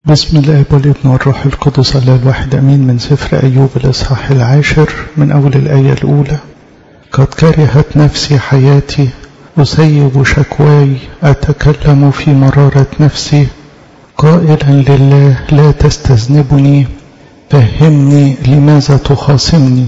بسم الله والابن والروح القدس الله الواحد أمين من سفر أيوب الإصحاح العاشر من أول الآية الأولى قد كرهت نفسي حياتي أسيب شكواي أتكلم في مرارة نفسي قائلا لله لا تستذنبني فهمني لماذا تخاصمني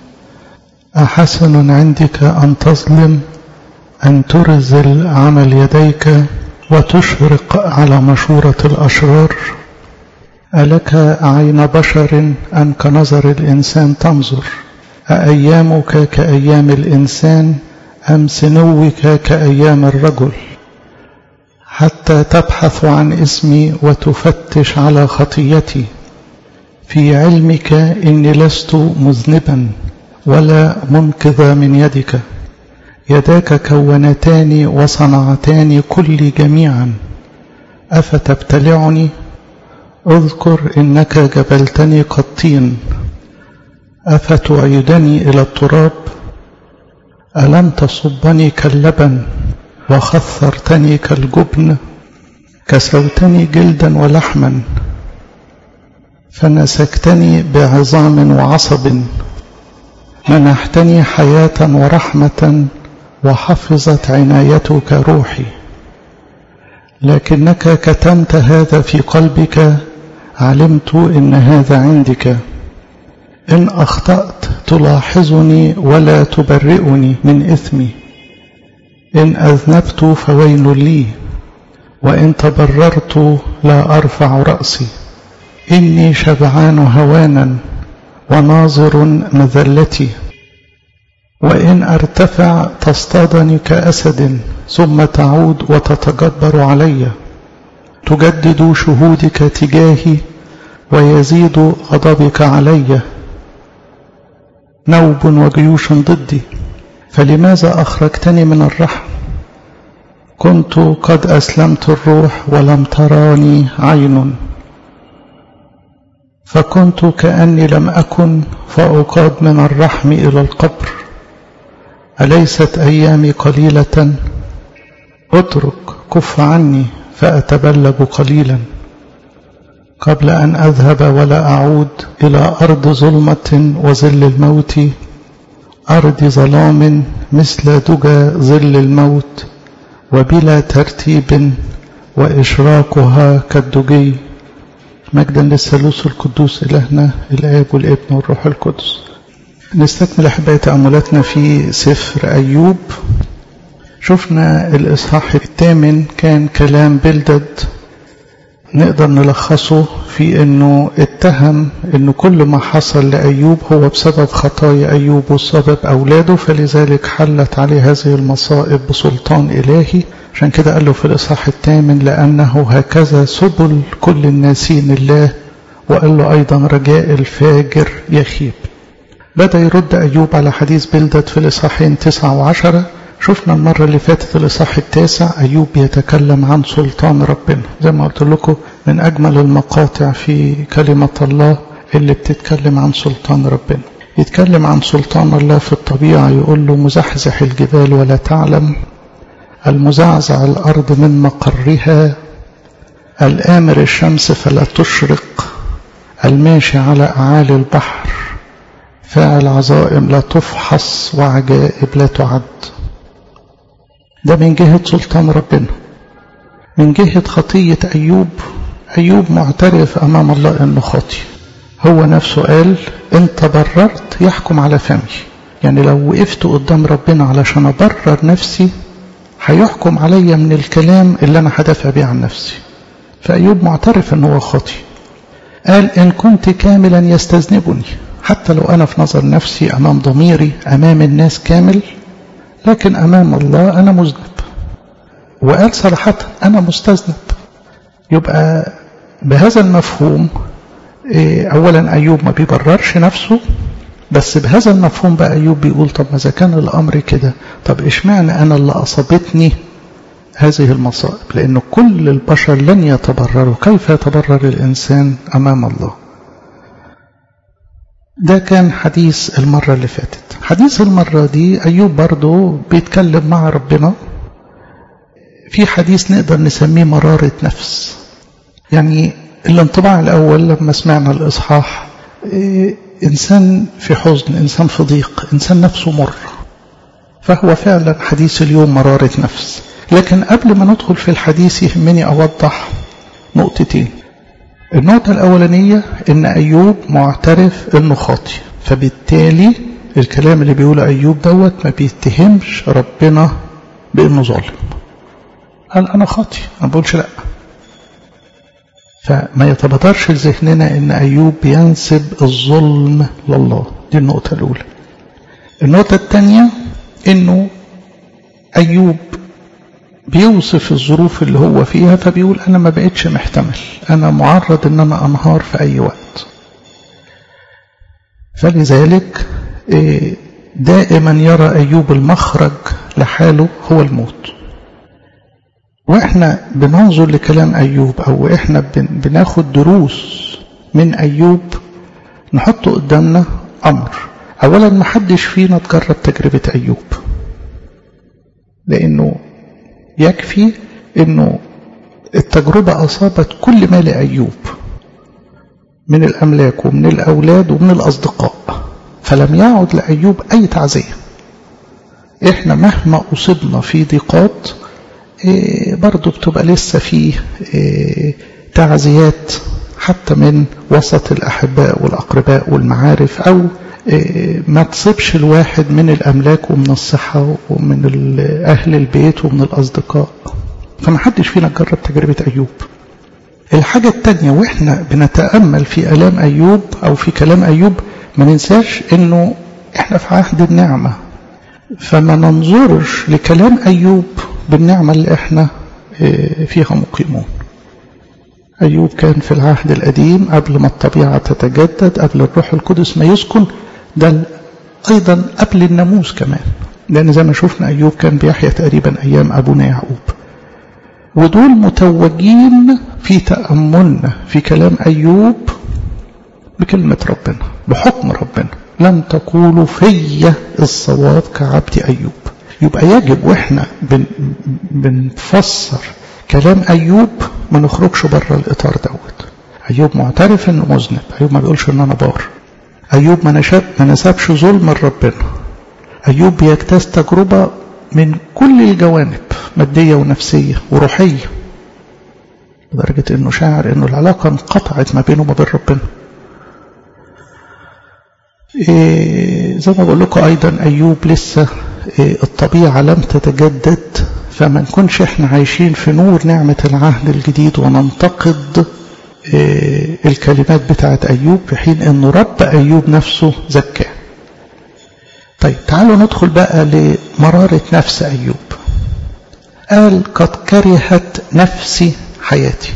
أحسن عندك أن تظلم أن ترزل عمل يديك وتشرق على مشورة الأشرار ألك عين بشر أم كنظر الإنسان تنظر أأيامك كأيام الإنسان أم سنوك كأيام الرجل حتى تبحث عن اسمي وتفتش على خطيتي في علمك إني لست مذنبا ولا منقذ من يدك يداك كونتان وصنعتان كل جميعا أفتبتلعني اذكر إنك جبلتني كالطين أفتعيدني إلى التراب ألم تصبني كاللبن وخثرتني كالجبن كسوتني جلدا ولحما فنسكتني بعظام وعصب منحتني حياة ورحمة وحفظت عنايتك روحي لكنك كتمت هذا في قلبك علمت إن هذا عندك إن أخطأت تلاحظني ولا تبرئني من إثمي إن أذنبت فويل لي وإن تبررت لا أرفع رأسي إني شبعان هوانا وناظر مذلتي وإن أرتفع تصطادني كأسد ثم تعود وتتجبر علي تجدد شهودك تجاهي ويزيد غضبك علي نوب وجيوش ضدي فلماذا أخرجتني من الرحم كنت قد أسلمت الروح ولم تراني عين فكنت كأني لم أكن فأقاد من الرحم إلى القبر أليست أيامي قليلة اترك كف عني فأتبلج قليلا قبل أن أذهب ولا أعود إلى أرض ظلمة وظل الموت أرض ظلام مثل دجى ظل الموت وبلا ترتيب وإشراقها كالدجي مجدا للثالوث القدوس إلهنا الآب والابن والروح القدس نستكمل أحبائي تأملاتنا في سفر أيوب شفنا الإصحاح الثامن كان كلام بلدد نقدر نلخصه في أنه اتهم أنه كل ما حصل لأيوب هو بسبب خطايا أيوب وسبب أولاده فلذلك حلت عليه هذه المصائب بسلطان إلهي عشان كده قال له في الإصحاح الثامن لأنه هكذا سبل كل الناسين الله وقال له أيضا رجاء الفاجر يخيب بدأ يرد أيوب على حديث بلدد في الإصحاحين تسعة وعشرة شفنا المرة اللي فاتت الإصحاح التاسع أيوب يتكلم عن سلطان ربنا زي ما قلت لكم من أجمل المقاطع في كلمة الله اللي بتتكلم عن سلطان ربنا يتكلم عن سلطان الله في الطبيعة يقول له مزحزح الجبال ولا تعلم المزعزع الأرض من مقرها الآمر الشمس فلا تشرق الماشي على أعالي البحر فاعل عظائم لا تفحص وعجائب لا تعد ده من جهة سلطان ربنا من جهة خطية أيوب أيوب معترف أمام الله أنه خاطي هو نفسه قال إن تبررت يحكم على فمي يعني لو وقفت قدام ربنا علشان أبرر نفسي هيحكم عليا من الكلام اللي أنا هدافع بيه عن نفسي فأيوب معترف أنه هو خاطي قال إن كنت كاملا يستذنبني حتى لو أنا في نظر نفسي أمام ضميري أمام الناس كامل لكن أمام الله أنا مذنب وقال صراحة أنا مستذنب يبقى بهذا المفهوم أولا أيوب ما بيبررش نفسه بس بهذا المفهوم بقى أيوب بيقول طب ما إذا كان الأمر كده طب إشمعنى أنا اللي أصابتني هذه المصائب لأن كل البشر لن يتبرروا كيف يتبرر الإنسان أمام الله ده كان حديث المرة اللي فاتت حديث المرة دي أيوب برضو بيتكلم مع ربنا في حديث نقدر نسميه مرارة نفس يعني الانطباع الأول لما سمعنا الإصحاح إيه إنسان في حزن إنسان في ضيق إنسان نفسه مر فهو فعلا حديث اليوم مرارة نفس لكن قبل ما ندخل في الحديث يهمني أوضح نقطتين النقطة الأولانية إن أيوب معترف إنه خاطي فبالتالي الكلام اللي بيقوله أيوب دوت ما بيتهمش ربنا بإنه ظالم قال أنا خاطي ما بقولش لأ فما يتبادرش لذهننا إن أيوب بينسب الظلم لله دي النقطة الأولى النقطة الثانية إنه أيوب بيوصف الظروف اللي هو فيها فبيقول أنا ما بقتش محتمل أنا معرض إن أنا أنهار في أي وقت فلذلك دائما يرى أيوب المخرج لحاله هو الموت وإحنا بننظر لكلام أيوب أو إحنا بناخد دروس من أيوب نحطه قدامنا أمر أولا ما حدش فينا تجرب تجربة أيوب لأنه يكفي أنه التجربة أصابت كل ما لأيوب من الأملاك ومن الأولاد ومن الأصدقاء فلم يعد لأيوب أي تعزية إحنا مهما أصبنا في ضيقات إيه برضو بتبقى لسه فيه إيه تعزيات حتى من وسط الأحباء والأقرباء والمعارف أو إيه ما تصيبش الواحد من الأملاك ومن الصحة ومن أهل البيت ومن الأصدقاء فما حدش فينا جرب تجربة أيوب الحاجة التانية وإحنا بنتأمل في ألام أيوب أو في كلام أيوب ما ننساش إنه إحنا في عهد النعمة فما ننظرش لكلام أيوب بالنعمة اللي إحنا فيها مقيمون أيوب كان في العهد القديم قبل ما الطبيعة تتجدد قبل الروح القدس ما يسكن ده أيضا قبل الناموس كمان لأن زي ما شفنا أيوب كان بيحيا تقريبا أيام أبونا يعقوب ودول متوجين في تأملنا في كلام أيوب بكلمة ربنا بحكم ربنا لن تقولوا في الصواب كعبد أيوب يبقى يجب وإحنا بن بنفسر كلام أيوب ما نخرجش بره الإطار دوت أيوب معترف إنه مذنب أيوب ما بيقولش إن أنا بار أيوب ما نشاب ما نسبش ظلم لربنا أيوب بيجتاز تجربة من كل الجوانب مادية ونفسية وروحية لدرجة انه شاعر انه العلاقة انقطعت ما بينه وما بين ربنا إيه زي ما بقول لكم ايضا ايوب لسه إيه الطبيعة لم تتجدد فما نكونش احنا عايشين في نور نعمة العهد الجديد وننتقد إيه الكلمات بتاعت ايوب في حين انه رب ايوب نفسه زكاه طيب تعالوا ندخل بقى لمرارة نفس أيوب قال قد كرهت نفسي حياتي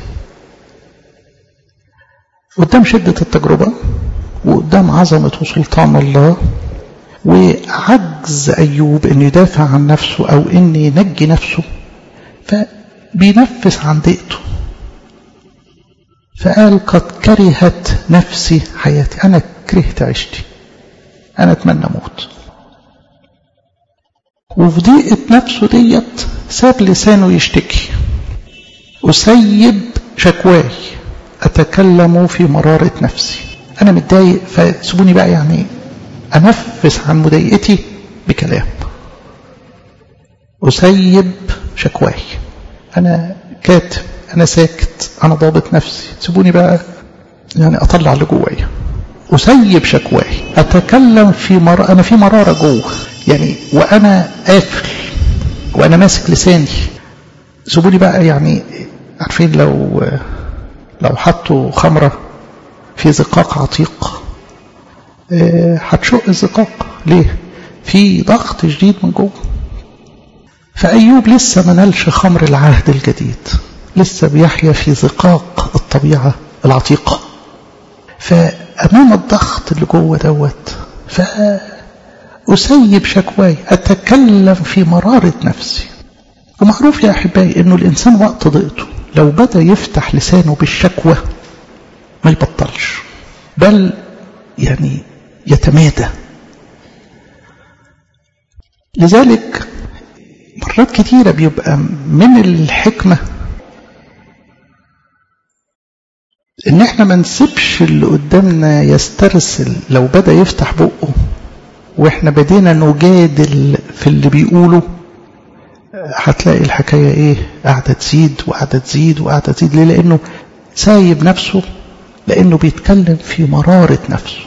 قدام شدة التجربة وقدام عظمة وسلطان الله وعجز أيوب أن يدافع عن نفسه أو أن ينجي نفسه فبينفس عن ضيقته فقال قد كرهت نفسي حياتي أنا كرهت عيشتي أنا أتمنى موت وفي ضيقة نفسه ديت ساب لسانه يشتكي أسيب شكواي أتكلم في مرارة نفسي أنا متضايق فسيبوني بقى يعني أنفس عن مضايقتي بكلام أسيب شكواي أنا كاتم أنا ساكت أنا ضابط نفسي سيبوني بقى يعني أطلع اللي جوايا أسيب شكواي أتكلم في مر... أنا في مرارة جوه يعني وأنا قافل وأنا ماسك لساني سيبوني بقى يعني عارفين لو لو حطوا خمرة في زقاق عتيق هتشق الزقاق ليه؟ في ضغط شديد من جوه فأيوب لسه ما نالش خمر العهد الجديد لسه بيحيا في زقاق الطبيعة العتيقة فأمام الضغط اللي جوه دوت فأسيب شكواي أتكلم في مرارة نفسي ومعروف يا أحبائي أنه الإنسان وقت ضيقته لو بدأ يفتح لسانه بالشكوى ما يبطلش بل يعني يتمادى لذلك مرات كتيرة بيبقى من الحكمة ان احنا ما نسيبش اللي قدامنا يسترسل لو بدا يفتح بقه واحنا بدينا نجادل في اللي بيقوله هتلاقي الحكاية ايه قاعدة تزيد وقاعدة تزيد وقاعدة تزيد ليه لانه سايب نفسه لانه بيتكلم في مرارة نفسه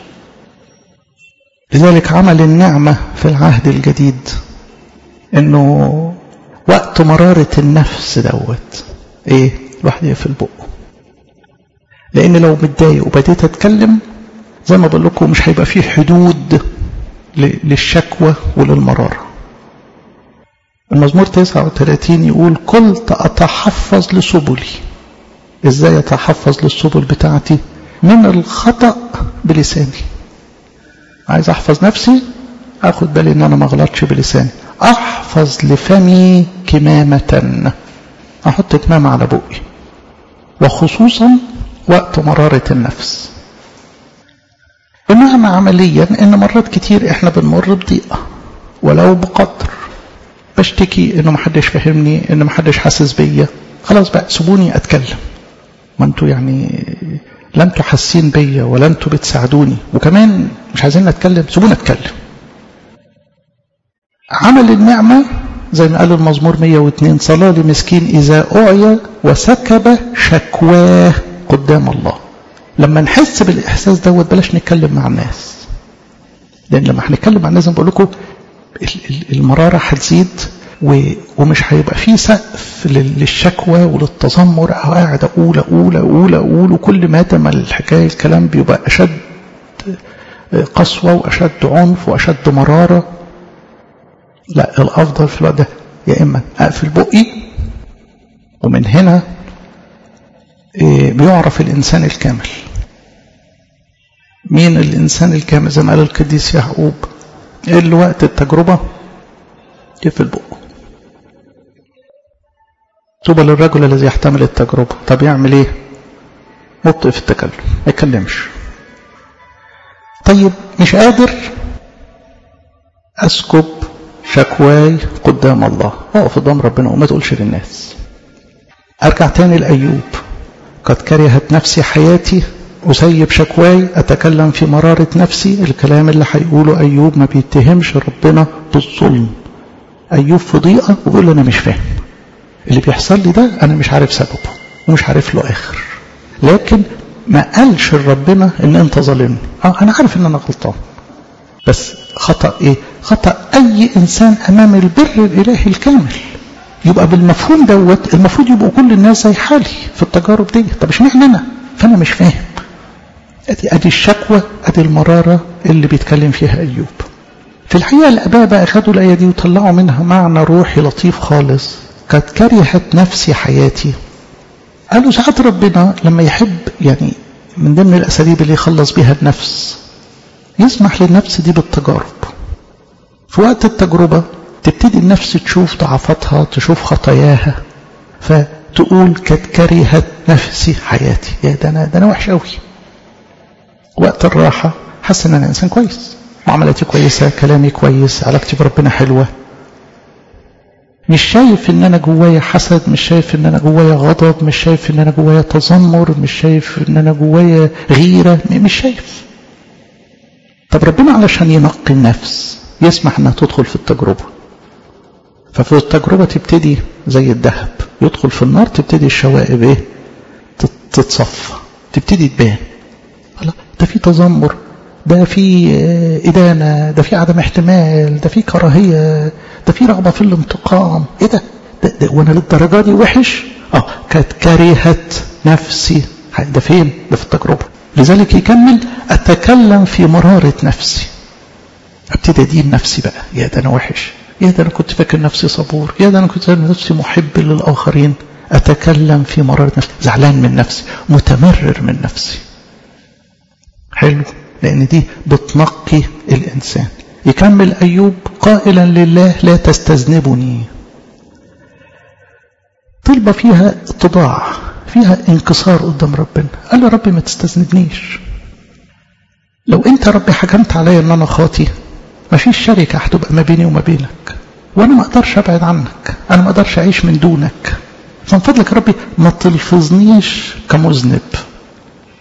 لذلك عمل النعمة في العهد الجديد انه وقت مرارة النفس دوت ايه الواحد يقفل بقه لان لو متضايق وبديت اتكلم زي ما بقول لكم مش هيبقى فيه حدود للشكوى وللمرارة المزمور 39 يقول قلت أتحفظ لسبلي إزاي أتحفظ للسبل بتاعتي من الخطأ بلساني عايز أحفظ نفسي أخد بالي إن أنا ما غلطش بلساني أحفظ لفمي كمامة أحط كمامة على بقي وخصوصا وقت مرارة النفس بمعنى عمليا ان مرات كتير احنا بنمر بضيقة ولو بقدر بشتكي انه محدش فاهمني ان محدش حاسس بيا خلاص بقى سيبوني اتكلم ما انتوا يعني لا انتوا حاسين بيا ولا انتوا بتساعدوني وكمان مش عايزين نتكلم سيبوني اتكلم عمل النعمة زي ما قال المزمور 102 صلاة لمسكين إذا أعيا وسكب شكواه قدام الله لما نحس بالإحساس دوت بلاش نتكلم مع الناس لأن لما هنتكلم مع الناس بقول لكم المرارة هتزيد ومش هيبقى فيه سقف للشكوى وللتذمر قاعد أقول أقول أقول أقول وكل ما ما الحكاية الكلام بيبقى أشد قسوة وأشد عنف وأشد مرارة لا الأفضل في الوقت ده يا إما أقفل بقي ومن هنا بيعرف الإنسان الكامل مين الإنسان الكامل زي ما قال القديس يعقوب اللي وقت التجربة يقفل بقه طوبى للرجل الذي يحتمل التجربة طب يعمل ايه مبطئ في التكلم ما يتكلمش طيب مش قادر اسكب شكواي قدام الله اقف قدام ربنا وما تقولش للناس ارجع تاني لايوب قد كرهت نفسي حياتي أسيب شكواي أتكلم في مرارة نفسي الكلام اللي هيقوله أيوب ما بيتهمش ربنا بالظلم أيوب في ضيقة ويقول أنا مش فاهم اللي بيحصل لي ده أنا مش عارف سببه ومش عارف له آخر لكن ما قالش لربنا إن أنت ظالمني أه أنا عارف إن أنا غلطان بس خطأ إيه خطأ أي إنسان أمام البر الإلهي الكامل يبقى بالمفهوم دوت المفروض يبقوا كل الناس زي حالي في التجارب دي طب اشمعنى انا فانا مش فاهم ادي ادي الشكوى ادي المراره اللي بيتكلم فيها ايوب في الحقيقه الاباء بقى خدوا الايه دي وطلعوا منها معنى روحي لطيف خالص قد كرهت نفسي حياتي قالوا ساعات ربنا لما يحب يعني من ضمن الاساليب اللي يخلص بها النفس يسمح للنفس دي بالتجارب في وقت التجربه تبتدي النفس تشوف ضعفاتها تشوف خطاياها فتقول قد كرهت نفسي حياتي يا ده انا ده انا وحش قوي وقت الراحه حاسس ان انا انسان كويس معاملتي كويسه كلامي كويس علاقتي بربنا حلوه مش شايف ان انا جوايا حسد مش شايف ان انا جوايا غضب مش شايف ان انا جوايا تذمر مش شايف ان انا جوايا غيره مش شايف طب ربنا علشان ينقي النفس يسمح انها تدخل في التجربه ففي التجربة تبتدي زي الذهب يدخل في النار تبتدي الشوائب ايه تتصفى تبتدي تبان الله ده في تذمر ده في إدانة ده في عدم احتمال ده في كراهية ده في رغبة في الانتقام ايه ده, ده, ده وانا للدرجة دي وحش اه كانت كرهت نفسي ده فين ده في التجربة لذلك يكمل أتكلم في مرارة نفسي ابتدي ادين نفسي بقى يا ده انا وحش يا ده أنا كنت فاكر نفسي صبور يا ده أنا كنت فاكر نفسي محب للآخرين أتكلم في مرارة نفسي زعلان من نفسي متمرر من نفسي حلو لأن دي بتنقي الإنسان يكمل أيوب قائلا لله لا تستذنبني طلبة فيها اتضاع فيها انكسار قدام ربنا قال له ربي ما تستذنبنيش لو انت ربي حكمت عليا ان انا خاطي ما فيش شركة هتبقى ما بيني وما بينك وانا ما اقدرش ابعد عنك انا ما اقدرش اعيش من دونك فمن فضلك يا ربي ما تلفظنيش كمذنب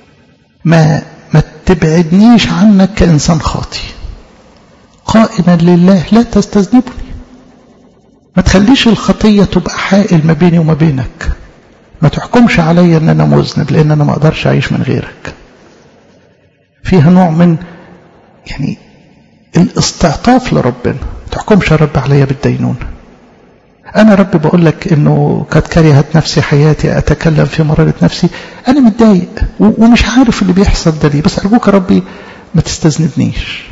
ما ما تبعدنيش عنك كإنسان خاطي قائلا لله لا تستذنبني ما تخليش الخطية تبقى حائل ما بيني وما بينك ما تحكمش عليا ان انا مذنب لان انا ما اقدرش اعيش من غيرك فيها نوع من يعني الاستعطاف لربنا تحكمش يا رب عليا بالدينون انا رب بقول لك انه قد كرهت نفسي حياتي اتكلم في مرارة نفسي انا متضايق ومش عارف اللي بيحصل ده ليه بس ارجوك يا ربي ما تستذنبنيش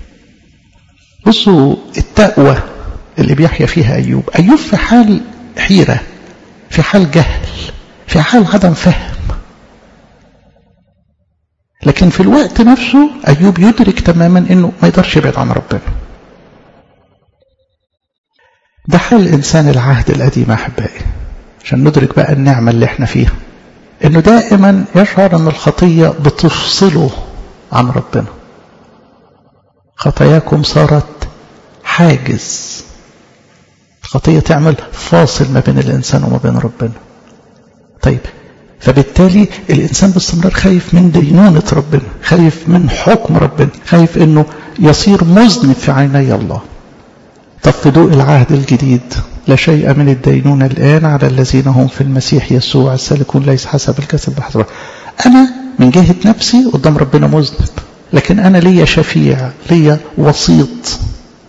بصوا التقوى اللي بيحيا فيها ايوب ايوب في حال حيره في حال جهل في حال عدم فهم لكن في الوقت نفسه أيوب يدرك تماما أنه ما يقدرش يبعد عن ربنا ده حال إنسان العهد القديم أحبائي عشان ندرك بقى النعمة اللي احنا فيها أنه دائما يشعر أن الخطية بتفصله عن ربنا خطاياكم صارت حاجز الخطية تعمل فاصل ما بين الإنسان وما بين ربنا طيب فبالتالي الإنسان باستمرار خايف من دينونة ربنا خايف من حكم ربنا خايف أنه يصير مذنب في عيني الله طب في ضوء العهد الجديد لا شيء من الدينونة الآن على الذين هم في المسيح يسوع السالكون ليس حسب الجسد بحضره أنا من جهة نفسي قدام ربنا مذنب لكن أنا ليا شفيع ليا وسيط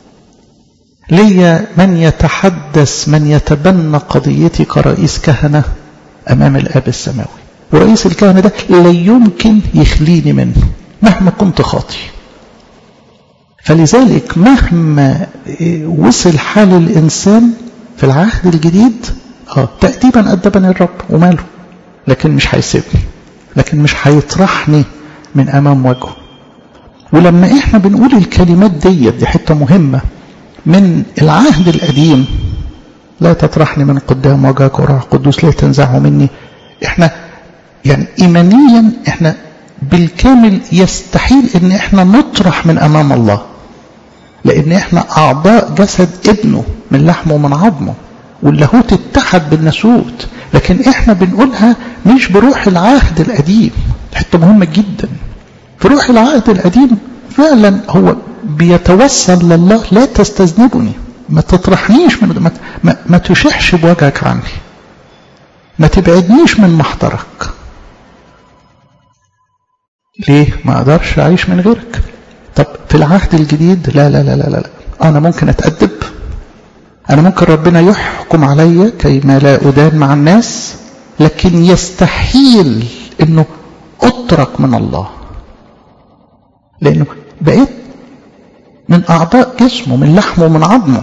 ليا من يتحدث من يتبنى قضيتي كرئيس كهنة أمام الآب السماوي ورئيس الكهنة ده لا يمكن يخليني منه مهما كنت خاطي فلذلك مهما وصل حال الإنسان في العهد الجديد اه تأديبا أدبني الرب وماله لكن مش هيسيبني لكن مش هيطرحني من أمام وجهه ولما احنا بنقول الكلمات ديت دي حتة مهمة من العهد القديم لا تطرحني من قدام وجهك وراح قدوس لا تنزعه مني احنا يعني ايمانيا احنا بالكامل يستحيل ان احنا نطرح من امام الله لان احنا اعضاء جسد ابنه من لحمه ومن عظمه واللاهوت اتحد بالناسوت لكن احنا بنقولها مش بروح العهد القديم حته مهمه جدا في روح العهد القديم فعلا هو بيتوسل لله لا تستذنبني ما تطرحنيش من ما, ما, ما تشحش بوجهك عني ما تبعدنيش من محضرك ليه ما اقدرش اعيش من غيرك طب في العهد الجديد لا لا لا لا لا انا ممكن اتأدب انا ممكن ربنا يحكم عليا كيما لا ادان مع الناس لكن يستحيل انه اترك من الله لانه بقيت من اعضاء جسمه من لحمه ومن عظمه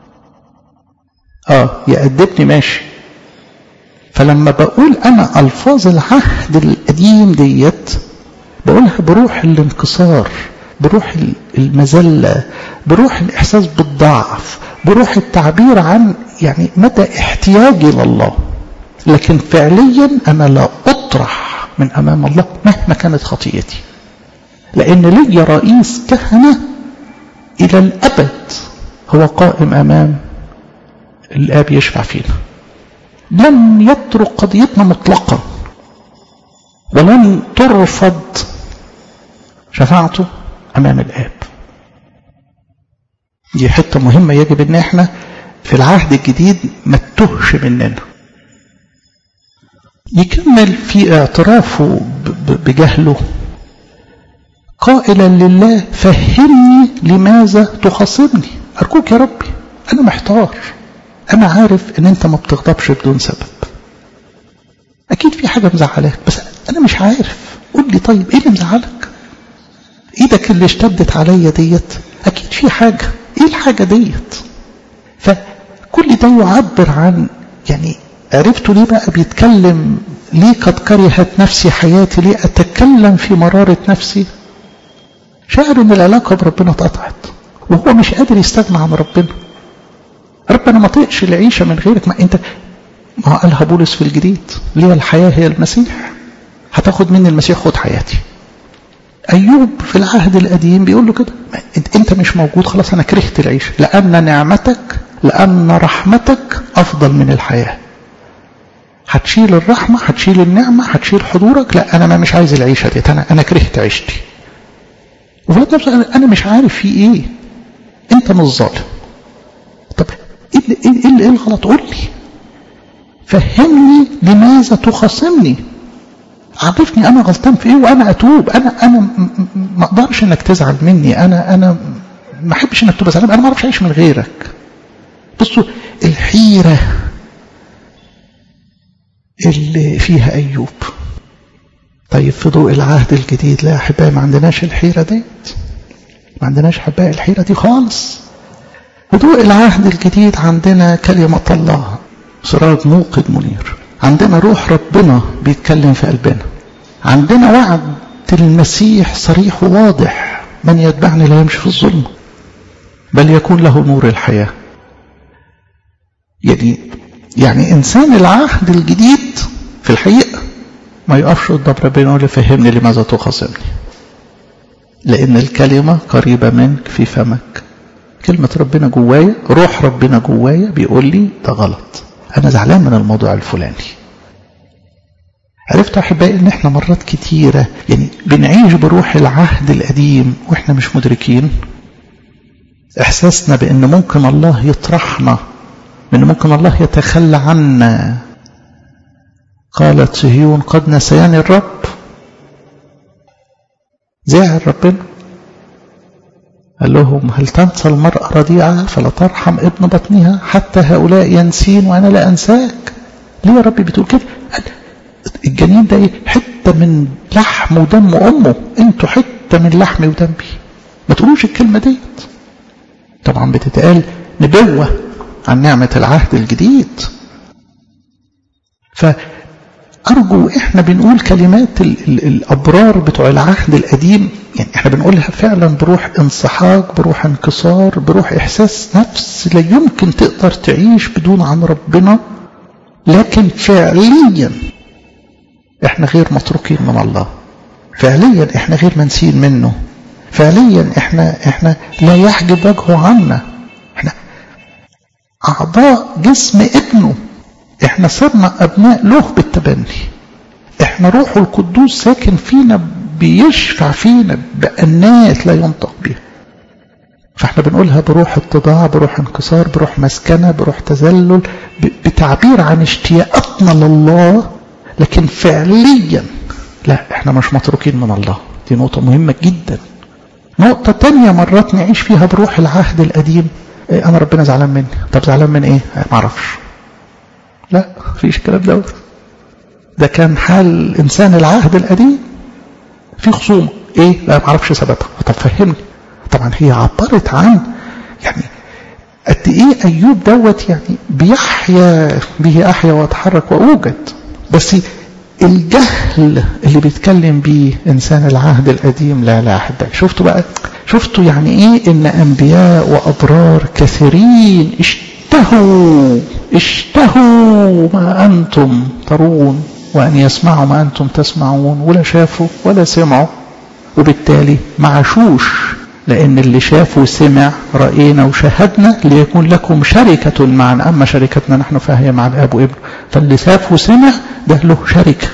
اه يأدبني ماشي فلما بقول انا الفاظ العهد القديم ديت بقولها بروح الانكسار بروح المذلة بروح الإحساس بالضعف بروح التعبير عن يعني مدى احتياجي لله لكن فعليا أنا لا أطرح من أمام الله مهما كانت خطيتي لأن لي رئيس كهنة إلى الأبد هو قائم أمام الآب يشفع فينا لن يترك قضيتنا مطلقا ولن ترفض شفاعته أمام الآب دي حتة مهمة يجب ان احنا في العهد الجديد ما تتهش مننا يكمل في اعترافه بجهله قائلا لله فهمني لماذا تخاصمني أرجوك يا ربي أنا محتار أنا عارف إن أنت ما بتغضبش بدون سبب أكيد في حاجة مزعلاك بس أنا مش عارف قول لي طيب إيه اللي مزعلك إيدك اللي اشتدت عليا ديت أكيد في حاجة إيه الحاجة ديت فكل ده يعبر عن يعني عرفتوا ليه بقى بيتكلم ليه قد كرهت نفسي حياتي ليه أتكلم في مرارة نفسي شعر ان العلاقة بربنا اتقطعت وهو مش قادر يستغنى عن ربنا ربنا ما طيقش العيشة من غيرك ما انت ما قالها بولس في الجديد ليه الحياة هي المسيح هتاخد مني المسيح خد حياتي أيوب في العهد القديم بيقول له كده انت مش موجود خلاص انا كرهت العيشة لأن نعمتك لأن رحمتك أفضل من الحياة هتشيل الرحمة هتشيل النعمة هتشيل حضورك لا أنا ما مش عايز العيشة دي أنا أنا كرهت عيشتي وفي نفس أنا مش عارف في إيه أنت مش ظالم طب إيه إيه إيه, إيه الغلط قول لي فهمني لماذا تخاصمني عرفني انا غلطان في ايه وانا اتوب انا انا ما اقدرش انك تزعل مني انا انا ما احبش انك تبقى زعلان انا ما اعرفش اعيش من غيرك بصوا الحيره اللي فيها ايوب طيب في ضوء العهد الجديد لا يا احبائي ما عندناش الحيره ديت ما عندناش احبائي الحيره دي خالص في ضوء العهد الجديد عندنا كلمه الله سراج موقد منير عندنا روح ربنا بيتكلم في قلبنا عندنا وعد المسيح صريح وواضح من يتبعني لا يمشي في الظلم بل يكون له نور الحياة يعني يعني إنسان العهد الجديد في الحقيقة ما يقفش قدام ربنا يقول فهمني لماذا تخاصمني لأن الكلمة قريبة منك في فمك كلمة ربنا جوايا روح ربنا جوايا بيقول لي ده غلط أنا زعلان من الموضوع الفلاني عرفت أحبائي إن إحنا مرات كتيرة يعني بنعيش بروح العهد القديم وإحنا مش مدركين إحساسنا بأن ممكن الله يطرحنا بأن ممكن الله يتخلى عنا قالت صهيون قد نسياني الرب زعل ربنا قال لهم هل تنسى المرأة رضيعة فلا ترحم ابن بطنها حتى هؤلاء ينسين وأنا لا أنساك ليه يا ربي بتقول كده الجنين ده ايه حتة من لحم ودم أمه انتوا حتة من لحمي ودمي ما تقولوش الكلمة ديت طبعا بتتقال نبوة عن نعمة العهد الجديد فأرجو إحنا بنقول كلمات ال ال الأبرار بتوع العهد القديم يعني إحنا بنقولها فعلا بروح انصحاق بروح انكسار بروح إحساس نفس لا يمكن تقدر تعيش بدون عن ربنا لكن فعليا إحنا غير متروكين من الله فعليا إحنا غير منسين منه فعليا إحنا إحنا لا يحجب وجهه عنا إحنا أعضاء جسم ابنه إحنا صرنا أبناء له بالتبني إحنا روح القدوس ساكن فينا بيشفع فينا بأنات لا ينطق بها فاحنا بنقولها بروح اتضاع بروح انكسار بروح مسكنة بروح تذلل بتعبير عن اشتياقاتنا لله لكن فعليا لا احنا مش متروكين من الله دي نقطة مهمة جدا نقطة تانية مرات نعيش فيها بروح العهد القديم ايه انا ربنا زعلان مني طب زعلان من ايه ما اعرفش لا فيش الكلام دوت ده كان حال انسان العهد القديم في خصومة ايه لا ما اعرفش سببها طب فهمني طبعا هي عبرت عن يعني قد ايه ايوب دوت يعني بيحيا به احيا واتحرك واوجد بس الجهل اللي بيتكلم بيه انسان العهد القديم لا لا احبائي شفتوا بقى شفتوا يعني ايه ان انبياء وابرار كثيرين اشتهوا اشتهوا ما انتم ترون وان يسمعوا ما انتم تسمعون ولا شافوا ولا سمعوا وبالتالي ما عاشوش لأن اللي شاف وسمع رأينا وشاهدنا ليكون لكم شركة معنا أما شركتنا نحن فهي مع الآب وابن فاللي شاف وسمع ده له شركة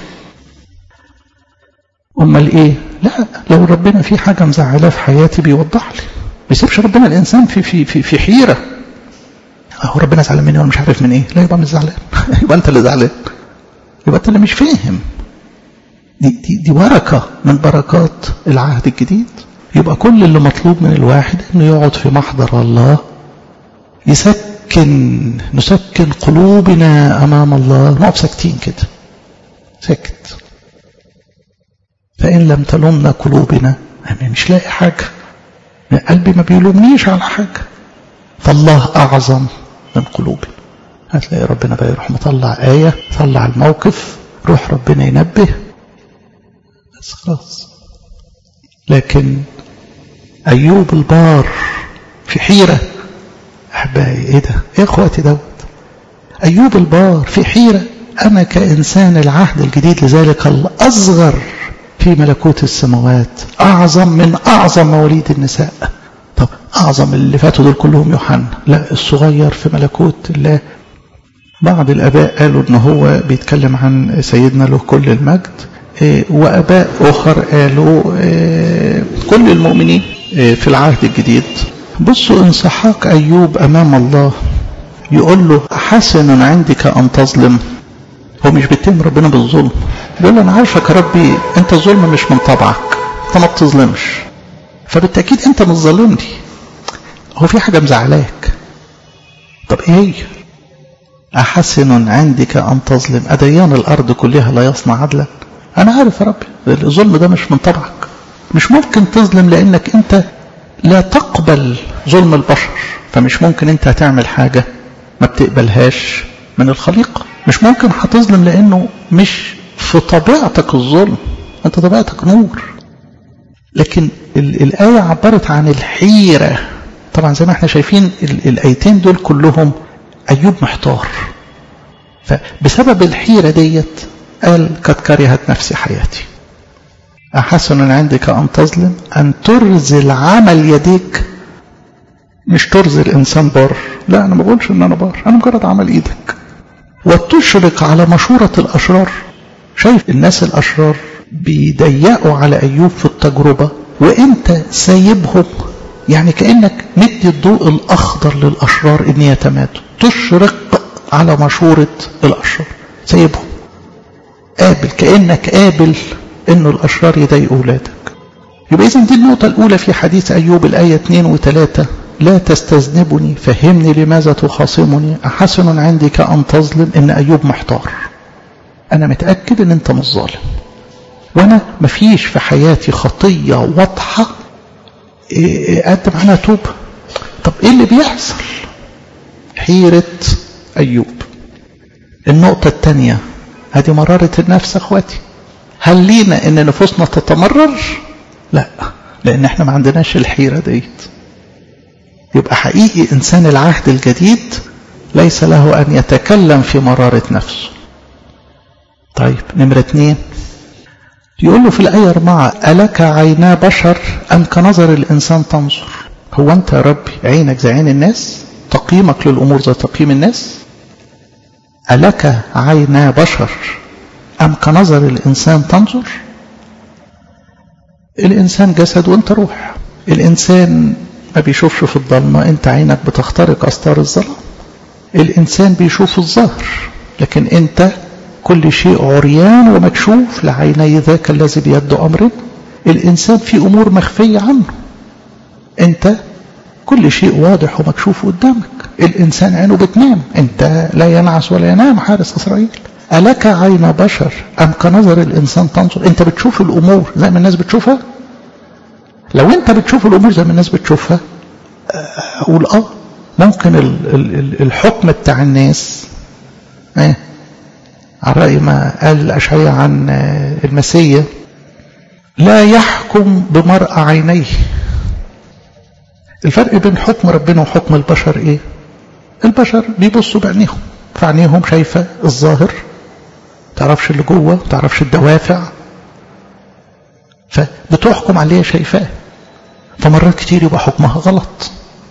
أمال إيه لا لو ربنا في حاجة مزعلاه في حياتي بيوضح لي ما يسيبش ربنا الإنسان في في في, في حيرة هو ربنا زعلان مني وأنا مش عارف من إيه لا يبقى مش زعلان يبقى أنت اللي زعلان يبقى أنت اللي مش فاهم دي, دي, دي بركة من بركات العهد الجديد يبقى كل اللي مطلوب من الواحد انه يقعد في محضر الله يسكن نسكن قلوبنا امام الله نقف ساكتين كده سكت فان لم تلمنا قلوبنا مش لاقي حاجه قلبي ما بيلومنيش على حاجه فالله اعظم من قلوبنا هتلاقي ربنا بقى يروح مطلع ايه طلع الموقف روح ربنا ينبه بس خلاص لكن أيوب البار في حيرة أحبائي إيه ده إيه أخواتي دوت أيوب البار في حيرة أنا كإنسان العهد الجديد لذلك الأصغر في ملكوت السماوات أعظم من أعظم مواليد النساء طب أعظم اللي فاتوا دول كلهم يوحنا لا الصغير في ملكوت الله بعض الآباء قالوا إن هو بيتكلم عن سيدنا له كل المجد وآباء أخر قالوا كل المؤمنين في العهد الجديد بصوا انسحاق أيوب أمام الله يقول له حسن عندك أن تظلم هو مش بيتهم ربنا بالظلم بيقول له أنا عارفك يا ربي أنت الظلم مش من طبعك أنت ما بتظلمش فبالتأكيد أنت مش ظالمني هو في حاجة مزعلاك طب إيه هي أحسن عندك أن تظلم أديان الأرض كلها لا يصنع عدلا أنا عارف يا ربي الظلم ده مش من طبعك مش ممكن تظلم لأنك أنت لا تقبل ظلم البشر فمش ممكن أنت هتعمل حاجة ما بتقبلهاش من الخليقة مش ممكن هتظلم لأنه مش في طبيعتك الظلم أنت طبيعتك نور لكن الآية عبرت عن الحيرة طبعا زي ما احنا شايفين الآيتين دول كلهم أيوب محتار فبسبب الحيرة ديت قال قد كرهت نفسي حياتي أحسن عندك أن تظلم أن ترزل عمل يديك مش ترزل إنسان بار لا أنا ما بقولش إن أنا بار أنا مجرد عمل إيدك وتشرق على مشورة الأشرار شايف الناس الأشرار بيضيقوا على أيوب في التجربة وإنت سايبهم يعني كأنك مدي الضوء الأخضر للأشرار إن يتمادوا تشرق على مشورة الأشرار سايبهم قابل كأنك قابل إنه الأشرار يضايقوا أولادك يبقى إذن دي النقطة الأولى في حديث أيوب الآية 2 و3 لا تستذنبني فهمني لماذا تخاصمني أحسن عندك أن تظلم إن أيوب محتار أنا متأكد إن أنت مش ظالم وأنا مفيش في حياتي خطية واضحة أقدم عنها توبة طب إيه اللي بيحصل حيرة أيوب النقطة الثانية هذه مرارة النفس أخواتي هل لينا إن نفوسنا تتمرر لا لأن احنا ما عندناش الحيرة ديت يبقى حقيقي إنسان العهد الجديد ليس له أن يتكلم في مرارة نفسه طيب نمرة اثنين يقول له في الآية أربعة ألك عينا بشر أم كنظر الإنسان تنظر هو أنت يا ربي عينك زي عين الناس تقييمك للأمور زي تقييم الناس ألك عينا بشر أم كنظر الإنسان تنظر الإنسان جسد وأنت روح الإنسان ما بيشوفش في الضلمة أنت عينك بتخترق أستار الظلام الإنسان بيشوف الظاهر لكن أنت كل شيء عريان ومكشوف لعيني ذاك الذي بيد أمر الإنسان في أمور مخفية عنه أنت كل شيء واضح ومكشوف قدامك الإنسان عينه بتنام أنت لا ينعس ولا ينام حارس إسرائيل ألك عين بشر أم كنظر الإنسان تنظر أنت بتشوف الأمور زي ما الناس بتشوفها لو أنت بتشوف الأمور زي ما الناس بتشوفها أقول آه ممكن الحكم بتاع الناس ايه على رأي ما قال الأشعية عن المسيح لا يحكم بمرأة عينيه الفرق بين حكم ربنا وحكم البشر ايه البشر بيبصوا بعينيهم فعينيهم شايفة الظاهر تعرفش اللي جوه تعرفش الدوافع فبتحكم عليه شايفاه فمرات كتير يبقى حكمها غلط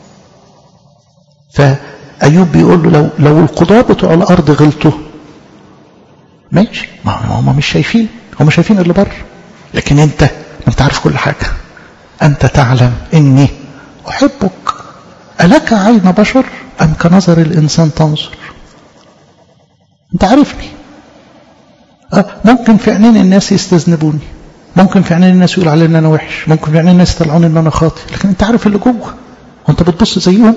فأيوب بيقول له لو, لو القضاة بتوع الأرض غلطوا ماشي ما هم مش شايفين هم شايفين اللي بره لكن انت انت عارف كل حاجة انت تعلم اني احبك ألك عين بشر أم كنظر الإنسان تنظر انت عارفني أه ممكن في عينين الناس يستذنبوني ممكن في عينين الناس يقول علي ان انا وحش ممكن في عينين الناس يطلعوني ان انا خاطئ لكن انت عارف اللي جوه وانت بتبص زيهم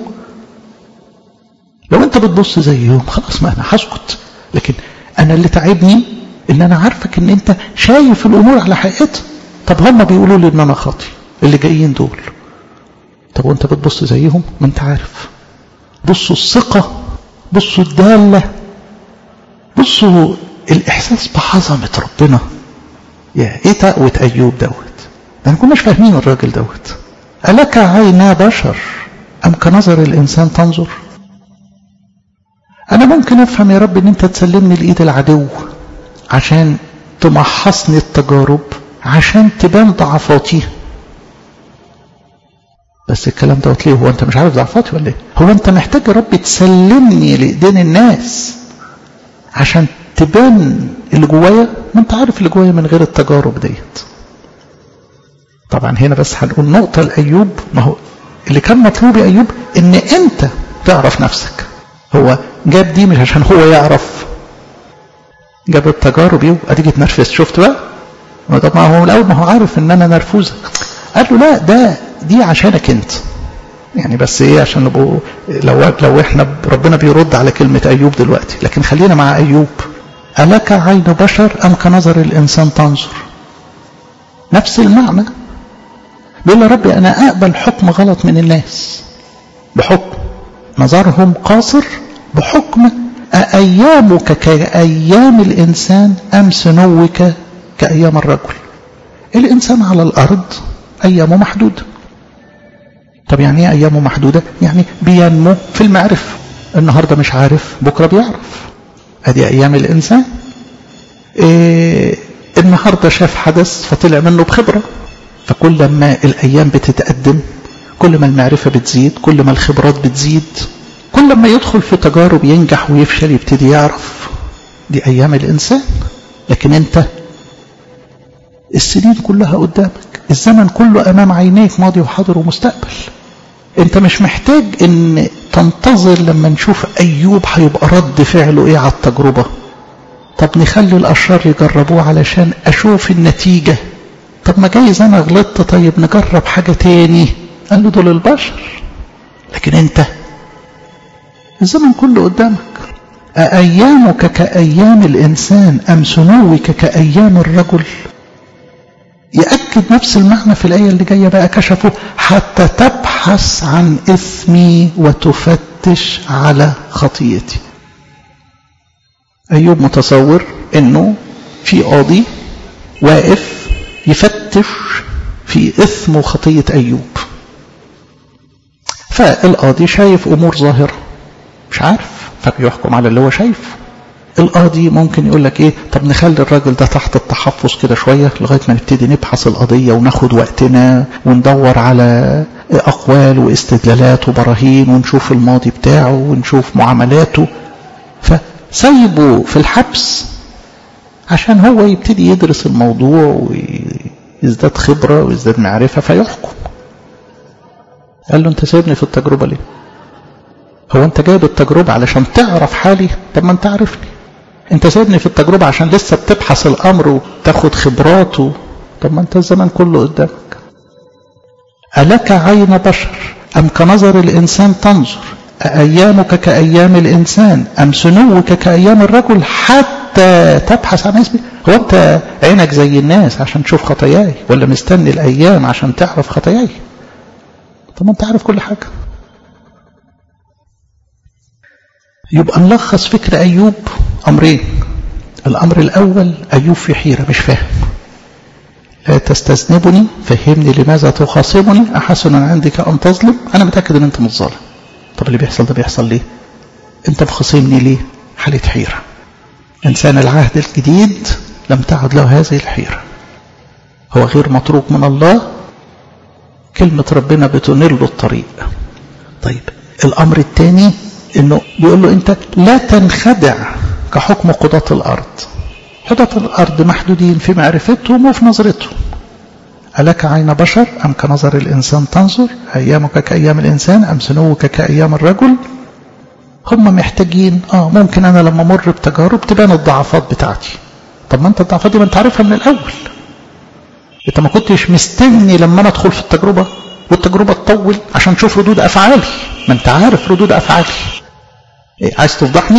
لو انت بتبص زيهم خلاص ما انا هسكت لكن انا اللي تعبني ان انا عارفك ان انت شايف الامور على حقيقتها طب هم بيقولوا لي ان انا خاطئ اللي جايين دول طب وانت بتبص زيهم ما انت عارف بصوا الثقة بصوا الدالة بصوا الإحساس بعظمة ربنا يا إيه تقوة أيوب دوت ده ما كناش فاهمين الراجل دوت ألك عينا بشر أم كنظر الإنسان تنظر أنا ممكن أفهم يا رب إن أنت تسلمني لإيد العدو عشان تمحصني التجارب عشان تبان ضعفاتي بس الكلام دوت ليه هو انت مش عارف ضعفاتي ولا ايه هو انت محتاج يا رب تسلمني لايدين الناس عشان تبان اللي جوايا ما انت عارف اللي جوايا من غير التجارب ديت طبعا هنا بس هنقول نقطة لأيوب ما هو اللي كان مطلوب يا أيوب إن أنت تعرف نفسك هو جاب دي مش عشان هو يعرف جاب التجارب دي وأديك اتنرفزت شفت بقى؟ ما طب ما هو الأول ما هو عارف إن أنا نرفوزة قال له لا ده دي عشانك أنت يعني بس ايه عشان نبقوا لو لو احنا ربنا بيرد على كلمة أيوب دلوقتي لكن خلينا مع أيوب ألك عين بشر أم كنظر الإنسان تنظر نفس المعنى بيقول يا ربي أنا أقبل حكم غلط من الناس بحكم نظرهم قاصر بحكم أأيامك كأيام الإنسان أم سنوك كأيام الرجل الإنسان على الأرض أيامه محدودة طب يعني ايه أيامه محدودة يعني بينمو في المعرفة النهاردة مش عارف بكرة بيعرف ادي أيام الإنسان إيه النهاردة شاف حدث فطلع منه بخبرة فكل ما الأيام بتتقدم كل ما المعرفة بتزيد كل ما الخبرات بتزيد كل ما يدخل في تجارب ينجح ويفشل يبتدي يعرف دي أيام الإنسان لكن أنت السنين كلها قدامك الزمن كله أمام عينيك ماضي وحاضر ومستقبل أنت مش محتاج أن تنتظر لما نشوف أيوب هيبقى رد فعله إيه على التجربة طب نخلي الأشرار يجربوه علشان أشوف النتيجة طب ما جايز أنا غلطت طيب نجرب حاجة تاني قال له دول البشر لكن أنت الزمن كله قدامك أأيامك كأيام الإنسان أم سنوك كأيام الرجل يأكد نفس المعنى في الآية اللي جاية بقى كشفه حتى تبحث عن إثمي وتفتش على خطيتي أيوب متصور أنه في قاضي واقف يفتش في إثم وخطية أيوب فالقاضي شايف أمور ظاهرة مش عارف فبيحكم على اللي هو شايفه القاضي ممكن يقول لك ايه طب نخلي الراجل ده تحت التحفظ كده شوية لغاية ما نبتدي نبحث القضية وناخد وقتنا وندور على أقوال واستدلالات وبراهين ونشوف الماضي بتاعه ونشوف معاملاته فسيبه في الحبس عشان هو يبتدي يدرس الموضوع ويزداد خبرة ويزداد معرفة فيحكم قال له انت سايبني في التجربة ليه هو انت جايب التجربة علشان تعرف حالي طب ما انت عارفني انت سايبني في التجربة عشان لسه بتبحث الامر وتاخد خبراته طب ما انت الزمن كله قدامك ألك عين بشر أم كنظر الإنسان تنظر أأيامك كأيام الإنسان أم سنوك كأيام الرجل حتى تبحث عن اسمي هو أنت عينك زي الناس عشان تشوف خطاياي ولا مستني الأيام عشان تعرف خطاياي طب ما أنت عارف كل حاجة يبقى نلخص فكر أيوب أمرين الأمر الأول أيوب في حيرة مش فاهم لا تستذنبني فهمني لماذا تخاصمني أحسن عندك أن تظلم أنا متأكد أن أنت مش ظالم طب اللي بيحصل ده بيحصل ليه أنت مخاصمني ليه حالة حيرة إنسان العهد الجديد لم تعد له هذه الحيرة هو غير متروك من الله كلمة ربنا بتنير له الطريق طيب الأمر الثاني انه بيقول له انت لا تنخدع كحكم قضاة الارض قضاة الارض محدودين في معرفتهم وفي نظرتهم ألك عين بشر أم كنظر الإنسان تنظر أيامك كأيام الإنسان أم سنوك كأيام الرجل هم محتاجين آه ممكن أنا لما مر بتجارب تبان الضعفات بتاعتي طب ما أنت الضعفات دي ما أنت عارفها من الأول أنت ما كنتش مستني لما أنا أدخل في التجربة والتجربة تطول عشان تشوف ردود أفعالي ما أنت عارف ردود أفعالي إيه عايز تفضحني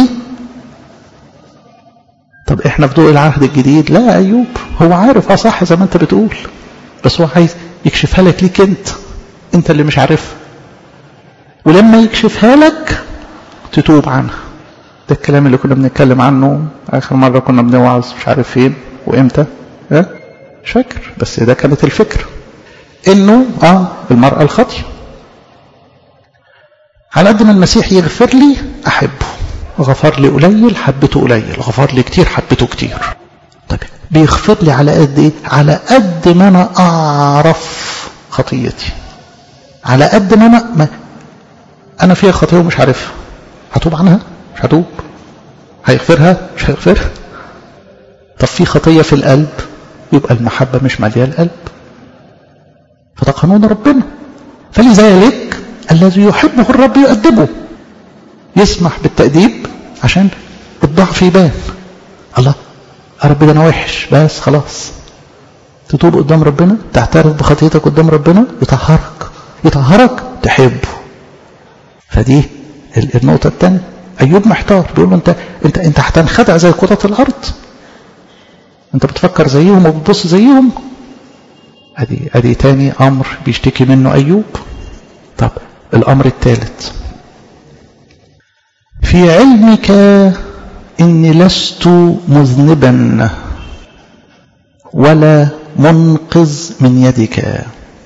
طب احنا في ضوء العهد الجديد لا ايوب هو عارف اه صح زي ما انت بتقول بس هو عايز يكشفها لك ليك انت انت اللي مش عارفها ولما يكشفها لك تتوب عنها ده الكلام اللي كنا بنتكلم عنه اخر مرة كنا بنوعظ مش عارف فين وامتى ها مش فاكر بس ده كانت الفكرة انه اه المرأة الخاطئة على قد ما المسيح يغفر لي احبه غفر لي قليل حبته قليل غفر لي كتير حبته كتير طيب بيغفر لي على قد ايه على قد ما انا اعرف خطيتي على قد ما انا ما انا فيها خطيه ومش عارفها هتوب عنها مش هتوب هيغفرها مش هيغفرها طب في خطية في القلب يبقى المحبة مش مالية القلب فده قانون ربنا فلذلك الذي يحبه الرب يؤدبه يسمح بالتأديب عشان الضعف يبان الله يا رب ده انا وحش بس خلاص تتوب قدام ربنا تعترف بخطيتك قدام ربنا يطهرك يطهرك تحبه فدي النقطة الثانية أيوب محتار بيقول له أنت أنت أنت هتنخدع زي قطط الأرض أنت بتفكر زيهم وبتبص زيهم أدي أدي تاني أمر بيشتكي منه أيوب طب الأمر الثالث في علمك إني لست مذنبا ولا منقذ من يدك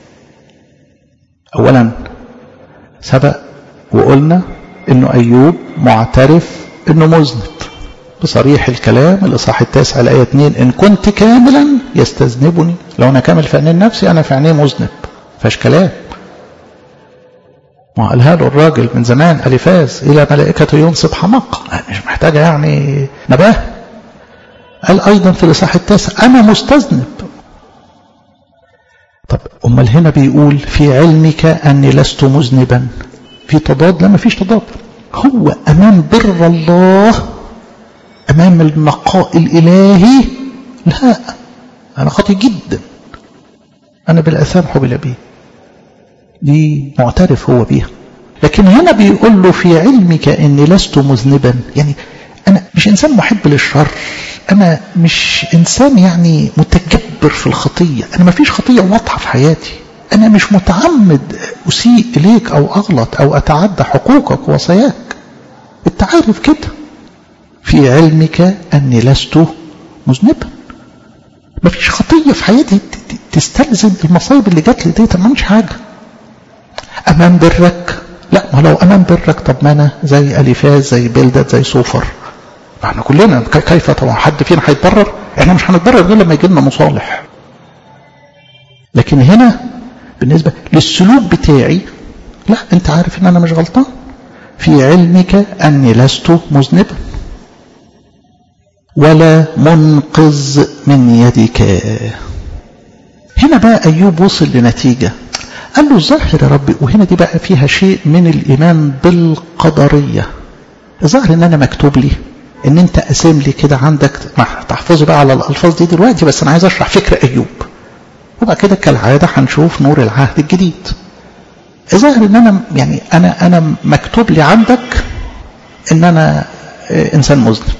أولا سبق وقلنا إنه أيوب معترف إنه مذنب بصريح الكلام الإصحاح التاسع الآية 2 إن كنت كاملا يستذنبني لو أنا كامل في عينين نفسي أنا في عينيه مذنب فاش كلام ما قالها له الراجل من زمان ألفاز إلى ملائكة ينصب حماق مش محتاجة يعني نباه قال أيضا في الإصحاح التاسع أنا مستذنب طب أمال هنا بيقول في علمك أني لست مذنبا في تضاد لا ما فيش تضاد هو أمام بر الله أمام النقاء الإلهي لا أنا خاطئ جدا أنا بالأثام حبل بيه دي معترف هو بيها لكن هنا بيقول له في علمك أني لست مذنبا يعني أنا مش إنسان محب للشر أنا مش إنسان يعني متجبر في الخطية أنا ما فيش خطية واضحة في حياتي أنا مش متعمد أسيء إليك أو أغلط أو أتعدى حقوقك ووصاياك أنت عارف كده في علمك أني لست مذنبا ما فيش خطية في حياتي تستلزم المصايب اللي جات لي ديت ما عملش حاجة أمام برك لا ما لو أمام برك طب ما أنا زي أليفاز زي بلدت زي صوفر ما احنا كلنا كيف طبعا حد فينا هيتبرر احنا مش هنتبرر غير لما يجي لنا مصالح لكن هنا بالنسبة للسلوك بتاعي لا انت عارف ان انا مش غلطان في علمك اني لست مذنبا ولا منقذ من يدك هنا بقى ايوب وصل لنتيجة قال له الظاهر يا ربي وهنا دي بقى فيها شيء من الايمان بالقدرية الظاهر ان انا مكتوب لي ان انت قاسم لي كده عندك تحفظوا بقى على الالفاظ دي دلوقتي بس انا عايز اشرح فكر ايوب وبعد كده كالعاده هنشوف نور العهد الجديد الظاهر ان انا يعني انا انا مكتوب لي عندك ان انا انسان مذنب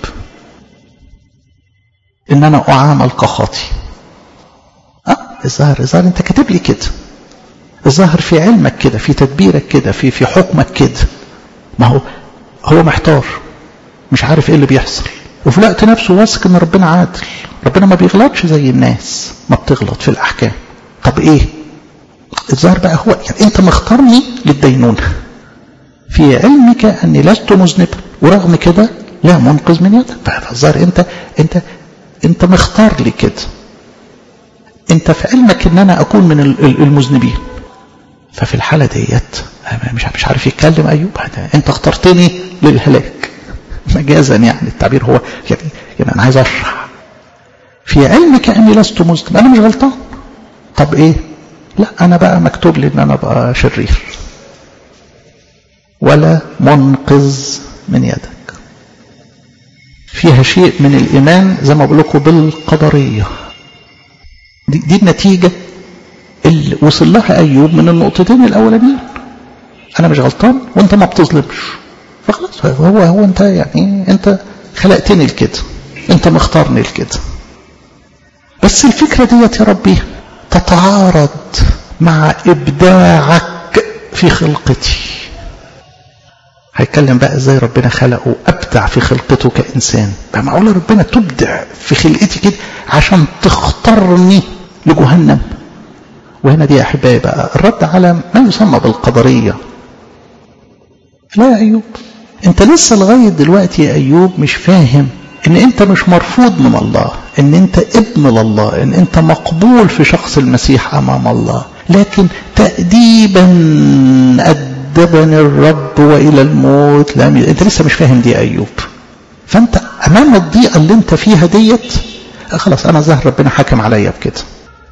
ان انا اعامل كخاطي اه الظاهر الظاهر انت كاتب لي كده الظاهر في علمك كده في تدبيرك كده في في حكمك كده ما هو هو محتار مش عارف ايه اللي بيحصل وفي الوقت نفسه واثق ان ربنا عادل ربنا ما بيغلطش زي الناس ما بتغلط في الاحكام طب ايه الظاهر بقى هو يعني انت مختارني للدينونة في علمك اني لست مذنبا ورغم كده لا منقذ من يدك فالظاهر انت انت انت مختار لي كده انت في علمك ان انا اكون من المذنبين ففي الحالة ديت مش مش عارف يتكلم ايوب انت اخترتني للهلاك مجازا يعني التعبير هو يعني, يعني انا عايز اشرح في علمك اني لست مذنب انا مش غلطان طب ايه لا انا بقى مكتوب لي ان انا ابقى شرير ولا منقذ من يدك فيها شيء من الايمان زي ما بقول لكم بالقدريه دي, دي النتيجه اللي وصل لها ايوب من النقطتين الاولانيين انا مش غلطان وانت ما بتظلمش فخلاص هو هو انت يعني انت خلقتني لكده انت مختارني لكده بس الفكرة ديت يا ربي تتعارض مع ابداعك في خلقتي هيتكلم بقى ازاي ربنا خلقه ابدع في خلقته كانسان بقى معقول ربنا تبدع في خلقتي كده عشان تختارني لجهنم وهنا دي يا احبائي بقى الرد على ما يسمى بالقدريه لا يا ايوب انت لسه لغايه دلوقتي يا ايوب مش فاهم ان انت مش مرفوض من الله ان انت ابن لله ان انت مقبول في شخص المسيح امام الله لكن تأديبا أدبني الرب وإلى الموت لم ي... انت لسه مش فاهم دي يا أيوب فانت أمام الضيقة اللي أنت فيها ديت خلاص أنا ظهر ربنا حاكم عليا بكده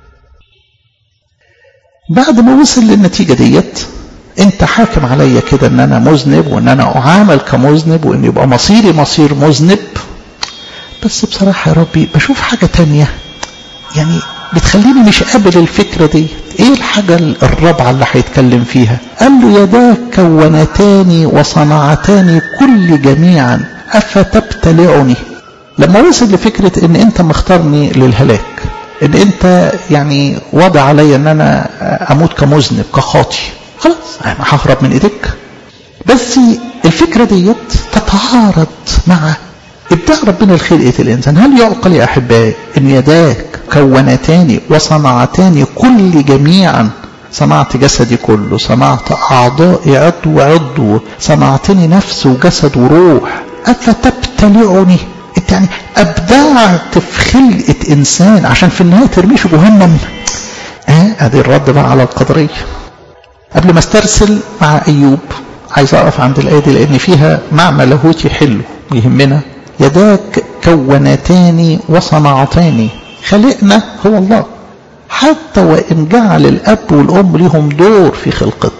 بعد ما وصل للنتيجة ديت انت حاكم عليا كده ان انا مذنب وان انا اعامل كمذنب وان يبقى مصيري مصير مذنب بس بصراحة يا ربي بشوف حاجة تانية يعني بتخليني مش قابل الفكرة دي ايه الحاجة الرابعة اللي هيتكلم فيها قال له يداك كونتان وصنعتان كل جميعا افتبتلعني لما وصل لفكرة ان انت مختارني للهلاك ان انت يعني وضع علي ان انا اموت كمذنب كخاطي خلاص انا ههرب من ايديك بس الفكرة ديت تتعارض مع ابداع ربنا لخلقة الانسان هل يعقل يا احبائي ان يداك كونتان وصنعتان كل جميعا صنعت جسدي كله صنعت اعضائي عضو عضو صنعتني نفس وجسد وروح افتبتلعني انت يعني ابدعت في خلقة انسان عشان في النهاية ترميه في جهنم اه ادي الرد بقى على القدرية قبل ما استرسل مع ايوب عايز اقف عند الايه دي لان فيها معنى لاهوتي حلو يهمنا يداك كونتان وصنعتان خلقنا هو الله حتى وان جعل الاب والام لهم دور في خلقتنا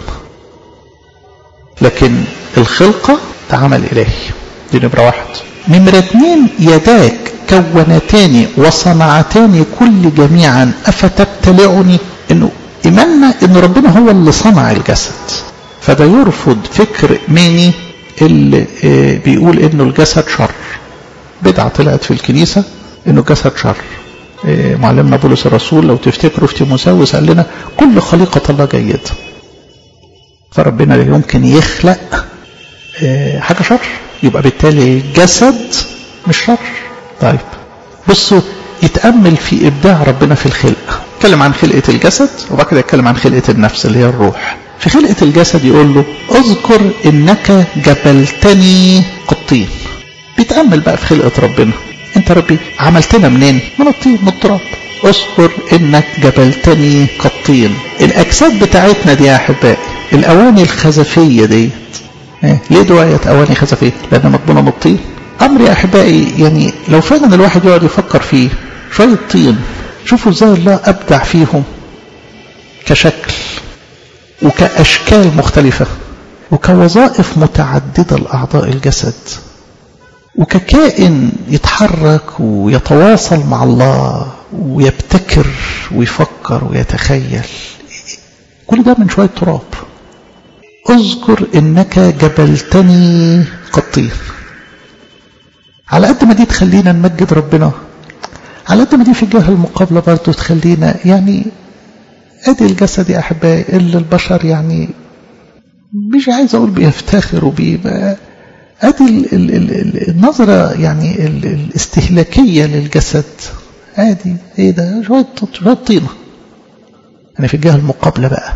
لكن الخلقه تعامل الهي دي نمره واحد نمرة اتنين يداك كونتان وصنعتان كل جميعا أفتبتلعني إنه إيماننا إن ربنا هو اللي صنع الجسد فده يرفض فكر ماني اللي بيقول إنه الجسد شر بدعة طلعت في الكنيسة إنه الجسد شر معلمنا بولس الرسول لو تفتكروا في تيموساوس قال لنا كل خليقة الله جيدة فربنا لا يمكن يخلق حاجة شر يبقى بالتالي الجسد مش شر طيب بصوا يتأمل في إبداع ربنا في الخلق يتكلم عن خلقة الجسد وبعد كده يتكلم عن خلقة النفس اللي هي الروح في خلقة الجسد يقول له اذكر انك جبلتني قطين بيتأمل بقى في خلقة ربنا انت ربي عملتنا منين من الطين من التراب اذكر انك جبلتني كالطين الاجساد بتاعتنا دي يا احبائي الاواني الخزفيه ديت إيه؟ ليه دعاية أواني خزفية؟ لأنها مضمونة من الطين. أمر يا أحبائي يعني لو فعلا الواحد يقعد يفكر فيه شوية طين شوفوا ازاي الله أبدع فيهم كشكل وكأشكال مختلفة وكوظائف متعددة لأعضاء الجسد وككائن يتحرك ويتواصل مع الله ويبتكر ويفكر ويتخيل كل ده من شوية تراب اذكر انك جبلتني قطير على قد ما دي تخلينا نمجد ربنا على قد ما دي في الجهة المقابلة برضو تخلينا يعني ادي الجسد يا احبائي اللي البشر يعني مش عايز اقول بيفتخروا بيه ادي ال ال ال النظرة يعني ال الاستهلاكية للجسد ادي ايه ده شوية شوية طينة يعني في الجهة المقابلة بقى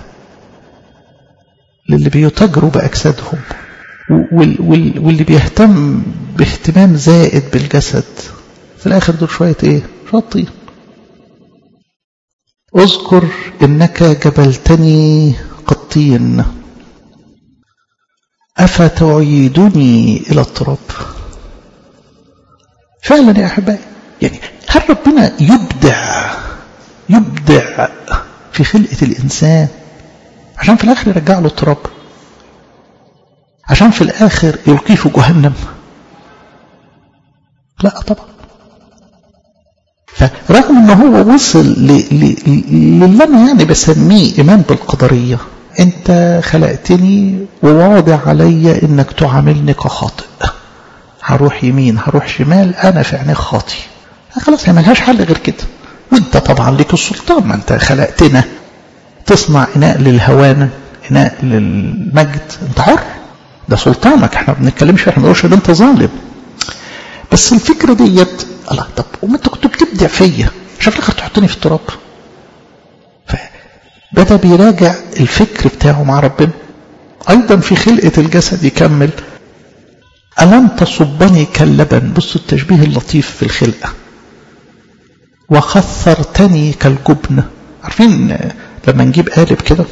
للي بيتاجروا بأجسادهم وال وال واللي بيهتم باهتمام زائد بالجسد في الآخر دول شوية إيه؟ شوية طين اذكر إنك جبلتني قطين أفتعيدني إلى التراب فعلا يا أحبائي يعني هل ربنا يبدع يبدع في خلقة الإنسان عشان في الآخر يرجع له التراب عشان في الآخر يلقيه في جهنم لا طبعا فرغم ان هو وصل للي انا يعني بسميه ايمان بالقدريه انت خلقتني وواضع عليا انك تعاملني كخاطئ هروح يمين هروح شمال انا في عينيك خاطي خلاص هي ملهاش حل غير كده وانت طبعا ليك السلطان ما انت خلقتنا تصنع اناء للهوان اناء للمجد انت حر ده سلطانك احنا ما بنتكلمش احنا ما بنقولش ان انت ظالم بس الفكره ديت الله طب وما انت كنت بتبدع فيا مش في الاخر تحطني في التراب بدا بيراجع الفكر بتاعه مع ربنا ايضا في خلقه الجسد يكمل الم تصبني كاللبن بصوا التشبيه اللطيف في الخلقه وخثرتني كالجبن عارفين لما نجيب قالب كده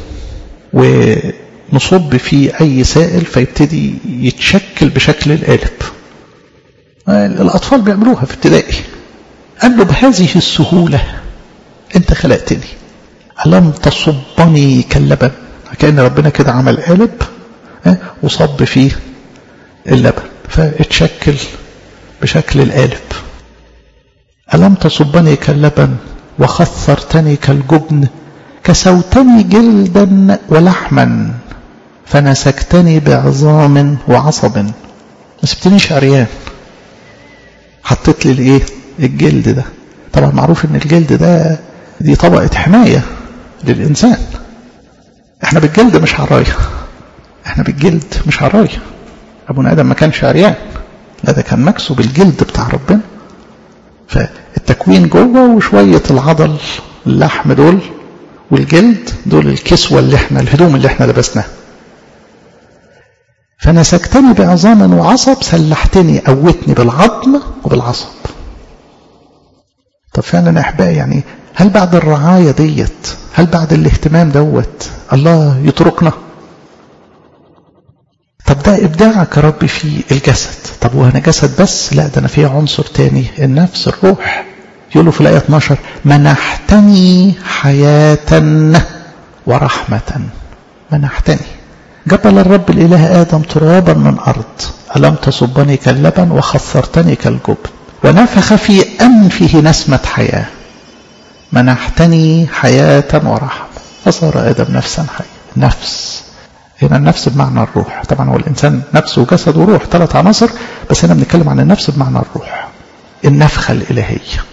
ونصب فيه أي سائل فيبتدي يتشكل بشكل القالب الأطفال بيعملوها في ابتدائي قال له بهذه السهولة أنت خلقتني ألم تصبني كاللبن كأن ربنا كده عمل قالب وصب فيه اللبن فاتشكل بشكل القالب ألم تصبني كاللبن وخثرتني كالجبن كسوتني جلدا ولحما فنسكتني بعظام وعصب ما سبتنيش عريان حطيت لي الايه الجلد ده طبعا معروف ان الجلد ده دي طبقة حماية للإنسان احنا بالجلد مش عراية احنا بالجلد مش عراية ابونا ادم ما كانش عريان لا ده كان مكسو بالجلد بتاع ربنا فالتكوين جوه وشوية العضل اللحم دول والجلد دول الكسوة اللي احنا الهدوم اللي احنا لبسناها فنسكتني بعظام وعصب سلحتني قوتني بالعظم وبالعصب طب فعلا يا احبائي يعني هل بعد الرعاية ديت هل بعد الاهتمام دوت الله يتركنا طب ده ابداعك يا رب في الجسد طب وانا جسد بس لا ده انا فيه عنصر تاني النفس الروح يقول له في الايه 12 منحتني حياه ورحمه منحتني جبل الرب الاله ادم ترابا من ارض الم تصبني كاللبن وخثرتني كالجبن ونفخ في انفه نسمه حياه منحتني حياه ورحمه فصار ادم نفسا حيا نفس هنا النفس بمعنى الروح طبعا هو الإنسان نفس وجسد وروح ثلاث عناصر بس هنا بنتكلم عن النفس بمعنى الروح النفخة الإلهية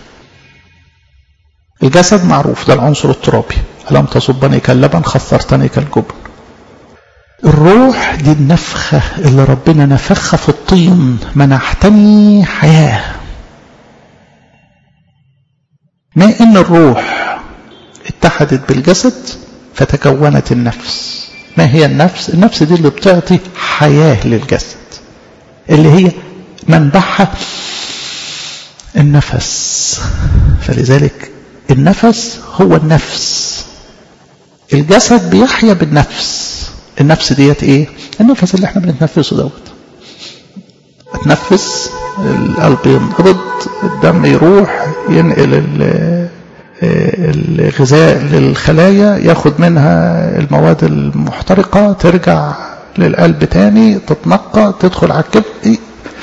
الجسد معروف ده العنصر الترابي ألم تصبني كاللبن خثرتني كالجبن الروح دي النفخة اللي ربنا نفخها في الطين منحتني حياة ما إن الروح اتحدت بالجسد فتكونت النفس ما هي النفس النفس دي اللي بتعطي حياة للجسد اللي هي منبعها النفس فلذلك النفس هو النفس الجسد بيحيا بالنفس النفس ديت ايه النفس اللي احنا بنتنفسه دوت اتنفس القلب ينقبض الدم يروح ينقل الغذاء للخلايا ياخد منها المواد المحترقة ترجع للقلب تاني تتنقى تدخل على الكبد دي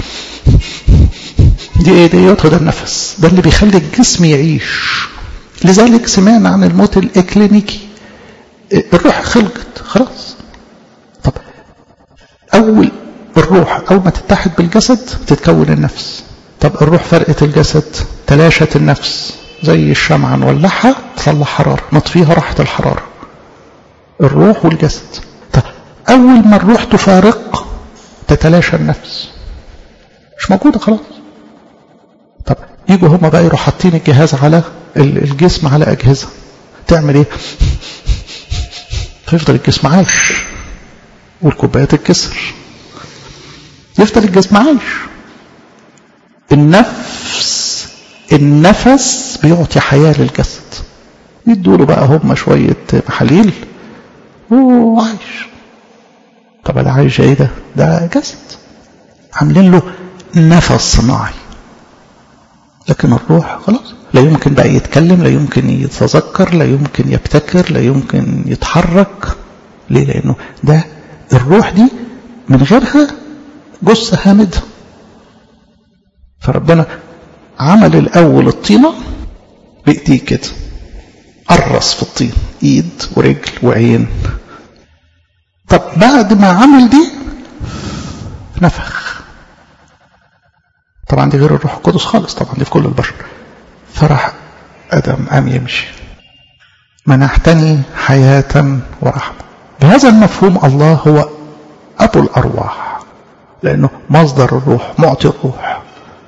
دي ايه ديت ده النفس ده اللي بيخلي الجسم يعيش لذلك سمعنا عن الموت الاكلينيكي الروح خلقت خلاص طب اول الروح اول ما تتحد بالجسد تتكون النفس طب الروح فرقت الجسد تلاشت النفس زي الشمعة نولعها تطلع حرارة نطفيها راحت الحرارة الروح والجسد طب أول ما الروح تفارق تتلاشى النفس مش موجودة خلاص طب يجوا هما بقى يروحوا حاطين الجهاز على الجسم على أجهزة تعمل ايه فيفضل الجسم عايش والكوبايات تتكسر يفضل الجسم عايش النفس النفس بيعطي حياة للجسد يدوا له بقى هم شوية محاليل وعايش طب ده عايش ايه ده ده جسد عاملين له نفس صناعي لكن الروح خلاص لا يمكن بقى يتكلم لا يمكن يتذكر لا يمكن يبتكر لا يمكن يتحرك ليه لانه ده الروح دي من غيرها جثة هامدة فربنا عمل الأول الطينة بإيديه كده قرص في الطين إيد ورجل وعين طب بعد ما عمل دي نفخ طبعا دي غير الروح القدس خالص طبعا دي في كل البشر فراح أدم قام يمشي منحتني حياة ورحمة بهذا المفهوم الله هو أبو الأرواح لأنه مصدر الروح معطي الروح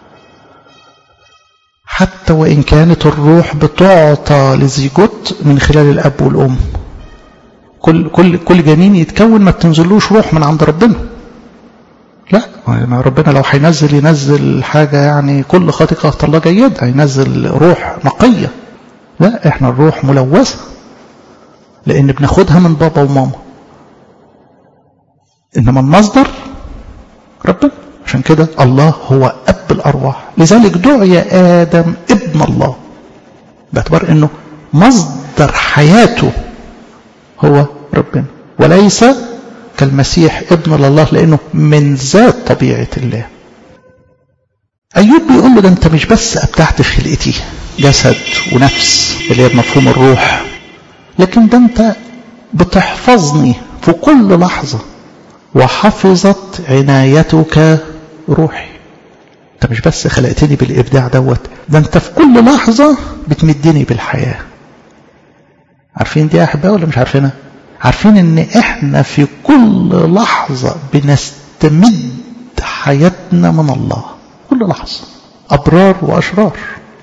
حتى وإن كانت الروح بتعطى لزيجوت من خلال الأب والأم كل كل كل جنين يتكون ما بتنزلوش روح من عند ربنا لا ما ربنا لو هينزل ينزل حاجة يعني كل خاطئة الله جيد هينزل روح نقية لا احنا الروح ملوثة لأن بناخدها من بابا وماما إنما المصدر ربنا عشان كده الله هو اب الارواح لذلك دعي ادم ابن الله باعتبار انه مصدر حياته هو ربنا وليس كالمسيح ابن الله لانه من ذات طبيعه الله ايوب بيقول له ده انت مش بس ابدعت في خلقتي جسد ونفس اللي هي بمفهوم الروح لكن ده انت بتحفظني في كل لحظة وحفظت عنايتك روحي انت مش بس خلقتني بالابداع دوت ده انت في كل لحظة بتمدني بالحياة عارفين دي يا احبائي ولا مش عارفينها عارفين ان احنا في كل لحظة بنستمد حياتنا من الله كل لحظة أبرار وأشرار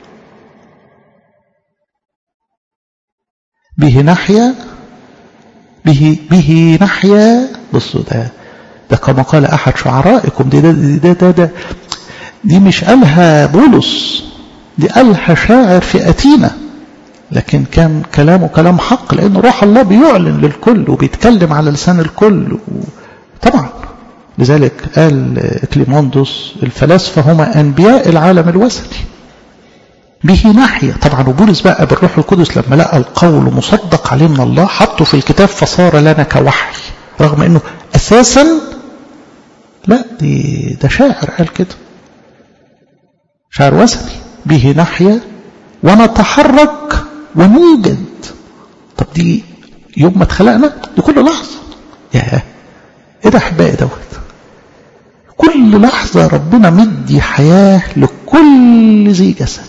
به نحيا به به نحيا بصوا ده ده كما قال أحد شعرائكم دي ده ده ده, ده دي مش قالها بولس دي قالها شاعر في أتينا لكن كان كلامه كلام حق لأن روح الله بيعلن للكل وبيتكلم على لسان الكل طبعا لذلك قال كليموندوس الفلاسفة هما أنبياء العالم الوثني به ناحية طبعا وبولس بقى بالروح القدس لما لقى القول مصدق عليه من الله حطه في الكتاب فصار لنا كوحي رغم انه اساسا لا دي ده شاعر قال كده شاعر وثني به ناحية ونتحرك ونوجد طب دي يوم ما اتخلقنا دي كل لحظة ياه ايه ده احبائي دوت كل لحظة ربنا مدي حياة لكل ذي جسد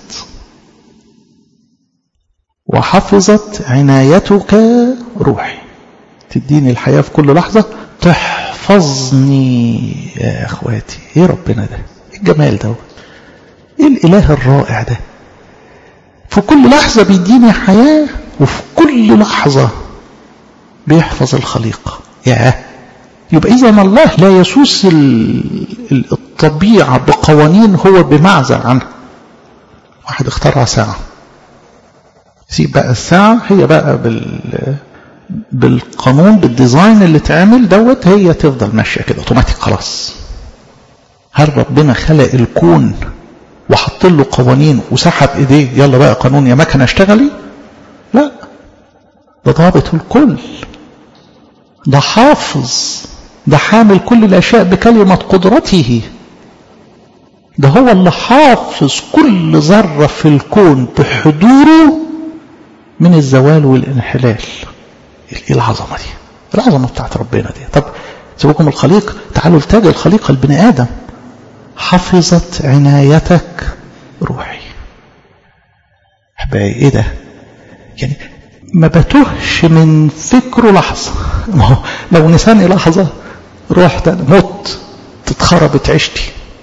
وحفظت عنايتك روحي تديني الحياة في كل لحظة تحفظني يا اخواتي ايه ربنا ده ايه الجمال دوت ايه الاله الرائع ده في كل لحظة بيديني حياة وفي كل لحظة بيحفظ الخليقة ياه يبقى إذا الله لا يسوس الطبيعة بقوانين هو بمعزل عنها واحد اخترع ساعة سيب بقى الساعة هي بقى بال بالقانون بالديزاين اللي اتعمل دوت هي تفضل ماشية كده اوتوماتيك خلاص هل ربنا خلق الكون وحط له قوانين وسحب ايديه يلا بقى قانون يا مكنه اشتغلي لا ده ضابط الكل ده حافظ ده حامل كل الاشياء بكلمه قدرته ده هو اللي حافظ كل ذره في الكون بحضوره من الزوال والانحلال ايه العظمه دي العظمه بتاعت ربنا دي طب سيبكم الخليق تعالوا لتاج الخليقه البني ادم حفظت عنايتك روحي احبائي ايه ده يعني ما بتهش من فكره لحظة ما هو لو نساني لحظة رحت مت تتخربت عشتي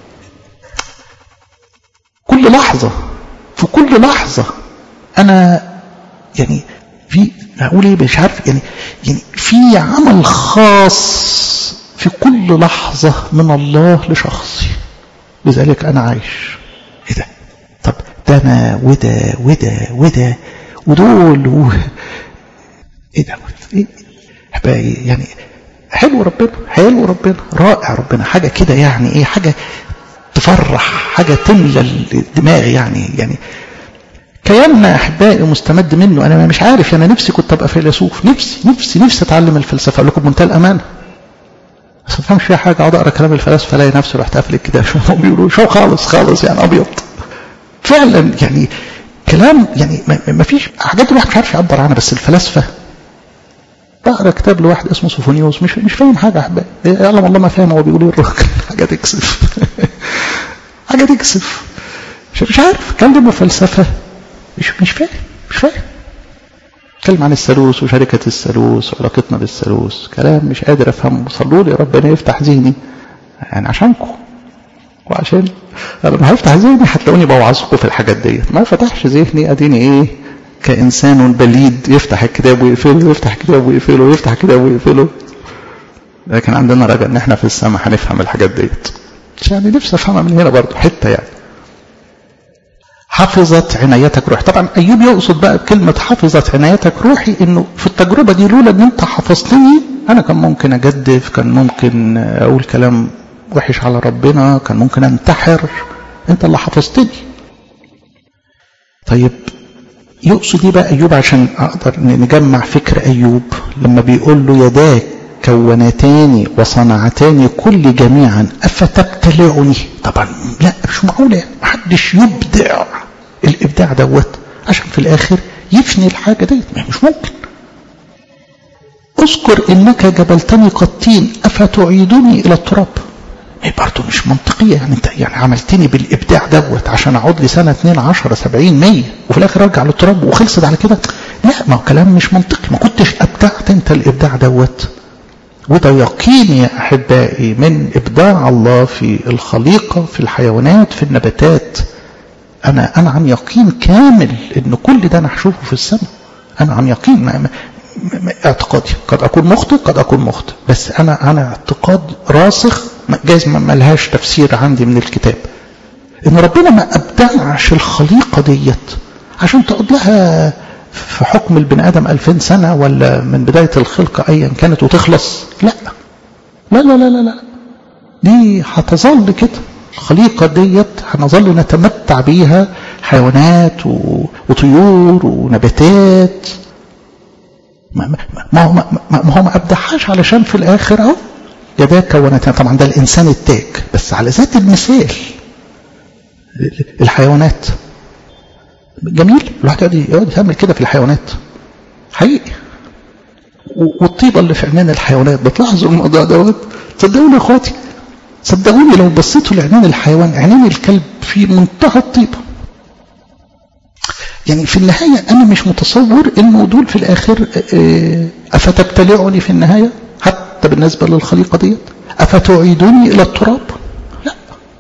كل لحظة في كل لحظة أنا يعني في أقول إيه مش عارف يعني يعني في عمل خاص في كل لحظة من الله لشخصي لذلك أنا عايش إيه ده طب ده أنا وده وده وده ودول و... إيه ده إيه أحبائي يعني حلو ربنا حلو ربنا رائع ربنا حاجة كده يعني إيه حاجة تفرح حاجة تملى الدماغ يعني يعني كياننا أحبائي مستمد منه أنا مش عارف أنا نفسي كنت أبقى فيلسوف نفسي نفسي نفسي أتعلم الفلسفة أقول لكم منتهى الأمانة بس ما فهمش فيها حاجة أقعد أقرأ كلام الفلاسفة ألاقي نفسي رحت قافل الكتاب شو بيقولوا شو خالص خالص يعني أبيض فعلا يعني كلام يعني ما فيش حاجات الواحد مش عارف يعبر عنها بس الفلاسفة بقرا كتاب لواحد اسمه سوفونيوس مش مش فاهم حاجة أحبائي يعلم الله ما فاهم هو بيقول إيه الراجل حاجة تكسف حاجة تكسف مش مش عارف كلمة فلسفة مش مش فاهم مش فاهم اتكلم عن الثالوث وشركة الثالوث وعلاقتنا بالثالوث كلام مش قادر افهمه صلوا لي ربنا يفتح ذهني يعني عشانكم وعشان لما هفتح ذهني هتلاقوني بوعظكم في الحاجات ديت ما فتحش ذهني اديني ايه كانسان بليد يفتح الكتاب ويقفله يفتح كتاب ويقفله ويفتح كتاب ويقفله لكن عندنا رجاء ان احنا في السماء هنفهم الحاجات ديت يعني نفسي افهمها من هنا برضه حته يعني حفظت عنايتك روحي طبعا ايوب يقصد بقى بكلمه حفظت عنايتك روحي انه في التجربه دي لولا ان انت حفظتني انا كان ممكن اجدف كان ممكن اقول كلام وحش على ربنا كان ممكن انتحر انت اللي حفظتني طيب يقصد ايه بقى ايوب عشان اقدر نجمع فكر ايوب لما بيقول له يداك كونتان وصنعتان كل جميعا افتبتلعني طبعا لا مش معقوله يعني محدش يبدع الابداع دوت عشان في الاخر يفني الحاجه ديت مش ممكن اذكر انك جبلتني قطين افتعيدني الى التراب هي برضه مش منطقيه يعني انت يعني عملتني بالابداع دوت عشان اقعد لي سنه 2 10 70 100 وفي الاخر ارجع للتراب وخلصت على كده لا ما هو كلام مش منطقي ما كنتش ابدعت انت الابداع دوت وده يقين يا احبائي من ابداع الله في الخليقه في الحيوانات في النباتات انا انا عن يقين كامل ان كل ده انا هشوفه في السماء انا عن يقين ما اعتقادي قد اكون مخطئ قد اكون مخطئ بس انا انا اعتقاد راسخ جايز ما لهاش تفسير عندي من الكتاب ان ربنا ما ابدعش الخليقه ديت عشان تقعد لها في حكم البني ادم 2000 سنه ولا من بدايه الخلقه ايا كانت وتخلص لا لا لا لا لا, لا. دي هتظل كده الخليقة ديت هنظل نتمتع بيها حيوانات وطيور ونباتات ما, ما, هو ما, ما هو ما أبدعهاش علشان في الآخر أهو يداك كونتان طبعا ده الإنسان التاج بس على ذات المثال الحيوانات جميل الواحد يقعد يعمل كده في الحيوانات حقيقي والطيبة اللي في عينين الحيوانات بتلاحظوا الموضوع دوت صدقوني يا اخواتي صدقوني لو بصيتوا لعينين الحيوان عينين الكلب في منتهى الطيبة يعني في النهاية أنا مش متصور إنه دول في الآخر أفتبتلعني في النهاية حتى بالنسبة للخليقة ديت أفتعيدني إلى التراب لا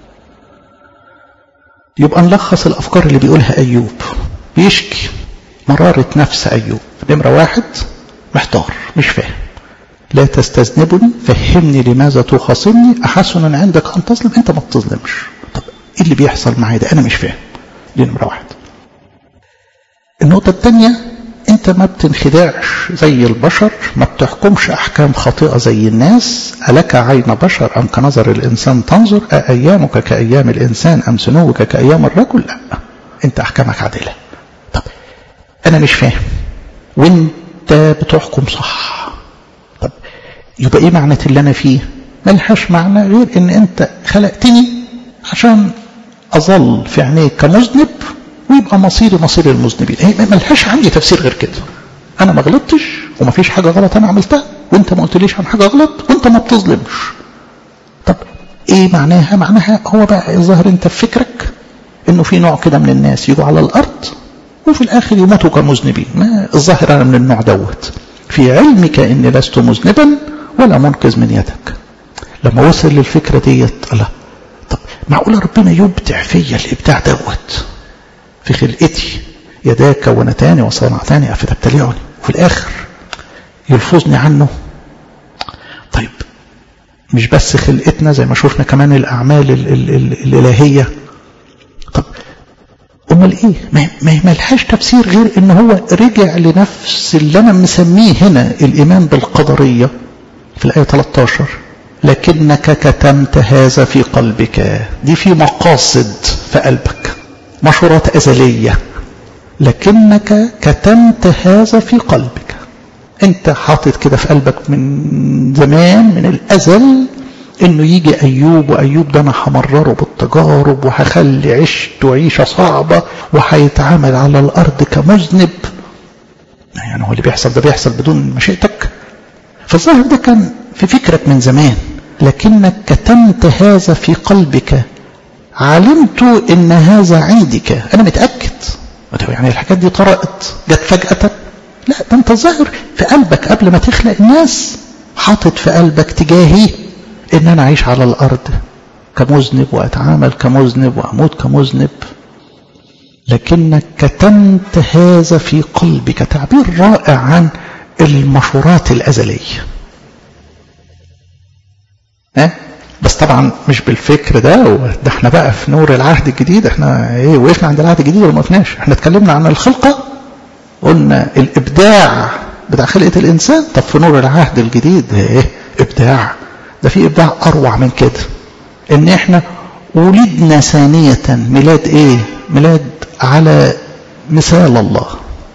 يبقى نلخص الأفكار اللي بيقولها أيوب بيشكي مرارة نفس أيوب نمرة واحد محتار مش فاهم لا تستذنبني فهمني لماذا تخاصمني أحسن عندك أن تظلم أنت ما بتظلمش طب إيه اللي بيحصل معايا ده أنا مش فاهم دي نمرة واحد النقطة الثانية أنت ما بتنخدعش زي البشر ما بتحكمش أحكام خاطئة زي الناس ألك عين بشر أم كنظر الإنسان تنظر أأيامك كأيام الإنسان أم سنوك كأيام الرجل لا أنت أحكامك عادلة طب أنا مش فاهم وأنت بتحكم صح طب يبقى إيه معنى اللي أنا فيه ملهاش معنى غير إن أنت خلقتني عشان أظل في عينيك كمذنب ويبقى مصيري مصير المذنبين هي ملهاش عندي تفسير غير كده انا ما غلطتش وما فيش حاجه غلط انا عملتها وانت ما قلتليش عن حاجه غلط وانت ما بتظلمش طب ايه معناها معناها هو بقى الظاهر انت في فكرك انه في نوع كده من الناس يجوا على الارض وفي الاخر يموتوا كمذنبين ما الظاهر انا من النوع دوت في علمك اني لست مذنبا ولا منقذ من يدك لما وصل للفكره ديت الله طب معقوله ربنا يبدع فيا الابداع دوت في خلقتي يداك كونتان وصنعتان أفتبتلعني وفي الآخر يلفظني عنه طيب مش بس خلقتنا زي ما شفنا كمان الأعمال ال ال ال الإلهية طب أمال إيه ما ملهاش تفسير غير إن هو رجع لنفس اللي أنا مسميه هنا الإيمان بالقدرية في الآية 13 لكنك كتمت هذا في قلبك دي في مقاصد في قلبك مشورات أزلية لكنك كتمت هذا في قلبك انت حاطط كده في قلبك من زمان من الأزل انه يجي أيوب وأيوب ده أنا همرره بالتجارب وهخلي عيشته عيشة صعبة وهيتعامل على الأرض كمذنب يعني هو اللي بيحصل ده بيحصل بدون مشيئتك فالظاهر ده كان في فكرك من زمان لكنك كتمت هذا في قلبك علمت ان هذا عندك انا متاكد يعني الحاجات دي طرأت جت فجاه لا ده انت ظاهر في قلبك قبل ما تخلق الناس حاطط في قلبك تجاهي ان انا اعيش على الارض كمذنب واتعامل كمذنب واموت كمذنب لكنك كتمت هذا في قلبك تعبير رائع عن المشورات الازليه ها بس طبعا مش بالفكر ده ده احنا بقى في نور العهد الجديد احنا ايه وقفنا عند العهد الجديد ولا ما وقفناش احنا اتكلمنا عن الخلقه قلنا الابداع بتاع خلقه الانسان طب في نور العهد الجديد ايه ابداع ده في ابداع اروع من كده ان احنا ولدنا ثانية ميلاد ايه ميلاد على مثال الله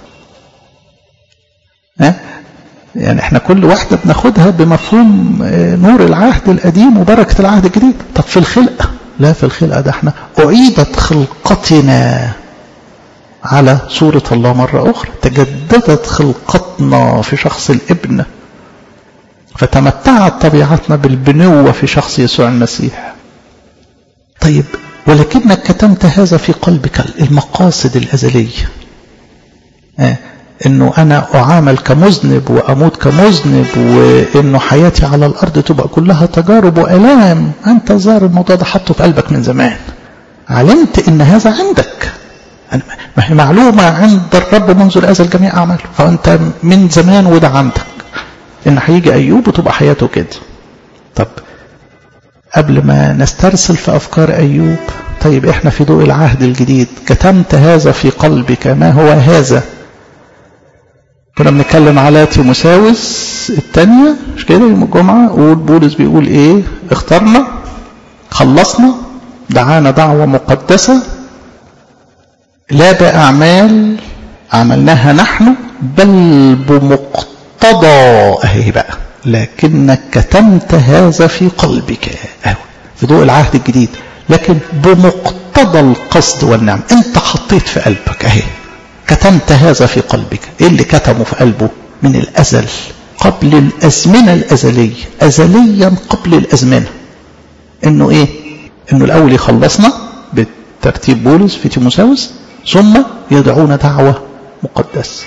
ها يعني احنا كل واحدة بناخدها بمفهوم نور العهد القديم وبركة العهد الجديد طب في الخلقة لا في الخلقة ده احنا أعيدت خلقتنا على صورة الله مرة أخرى تجددت خلقتنا في شخص الابن فتمتعت طبيعتنا بالبنوة في شخص يسوع المسيح طيب ولكنك كتمت هذا في قلبك المقاصد الأزلية آه. انه انا اعامل كمذنب واموت كمذنب وانه حياتي على الارض تبقى كلها تجارب والام انت ظاهر الموضوع ده حطه في قلبك من زمان علمت ان هذا عندك ما هي معلومة عند الرب منذ الازل جميع اعماله فانت من زمان وده عندك ان هيجي ايوب وتبقى حياته كده طب قبل ما نسترسل في افكار ايوب طيب احنا في ضوء العهد الجديد كتمت هذا في قلبك ما هو هذا كنا بنتكلم على تيموساوس الثانية مش كده يوم الجمعة قول بولس بيقول ايه اخترنا خلصنا دعانا دعوة مقدسة لا بأعمال عملناها نحن بل بمقتضى اهي بقى لكنك كتمت هذا في قلبك اهو في ضوء العهد الجديد لكن بمقتضى القصد والنعم انت حطيت في قلبك اهي كتمت هذا في قلبك ايه اللي كتمه في قلبه من الازل قبل الازمنه الازليه ازليا قبل الازمنه انه ايه انه الاول يخلصنا بترتيب بولس في تيموساوس ثم يدعونا دعوه مقدسه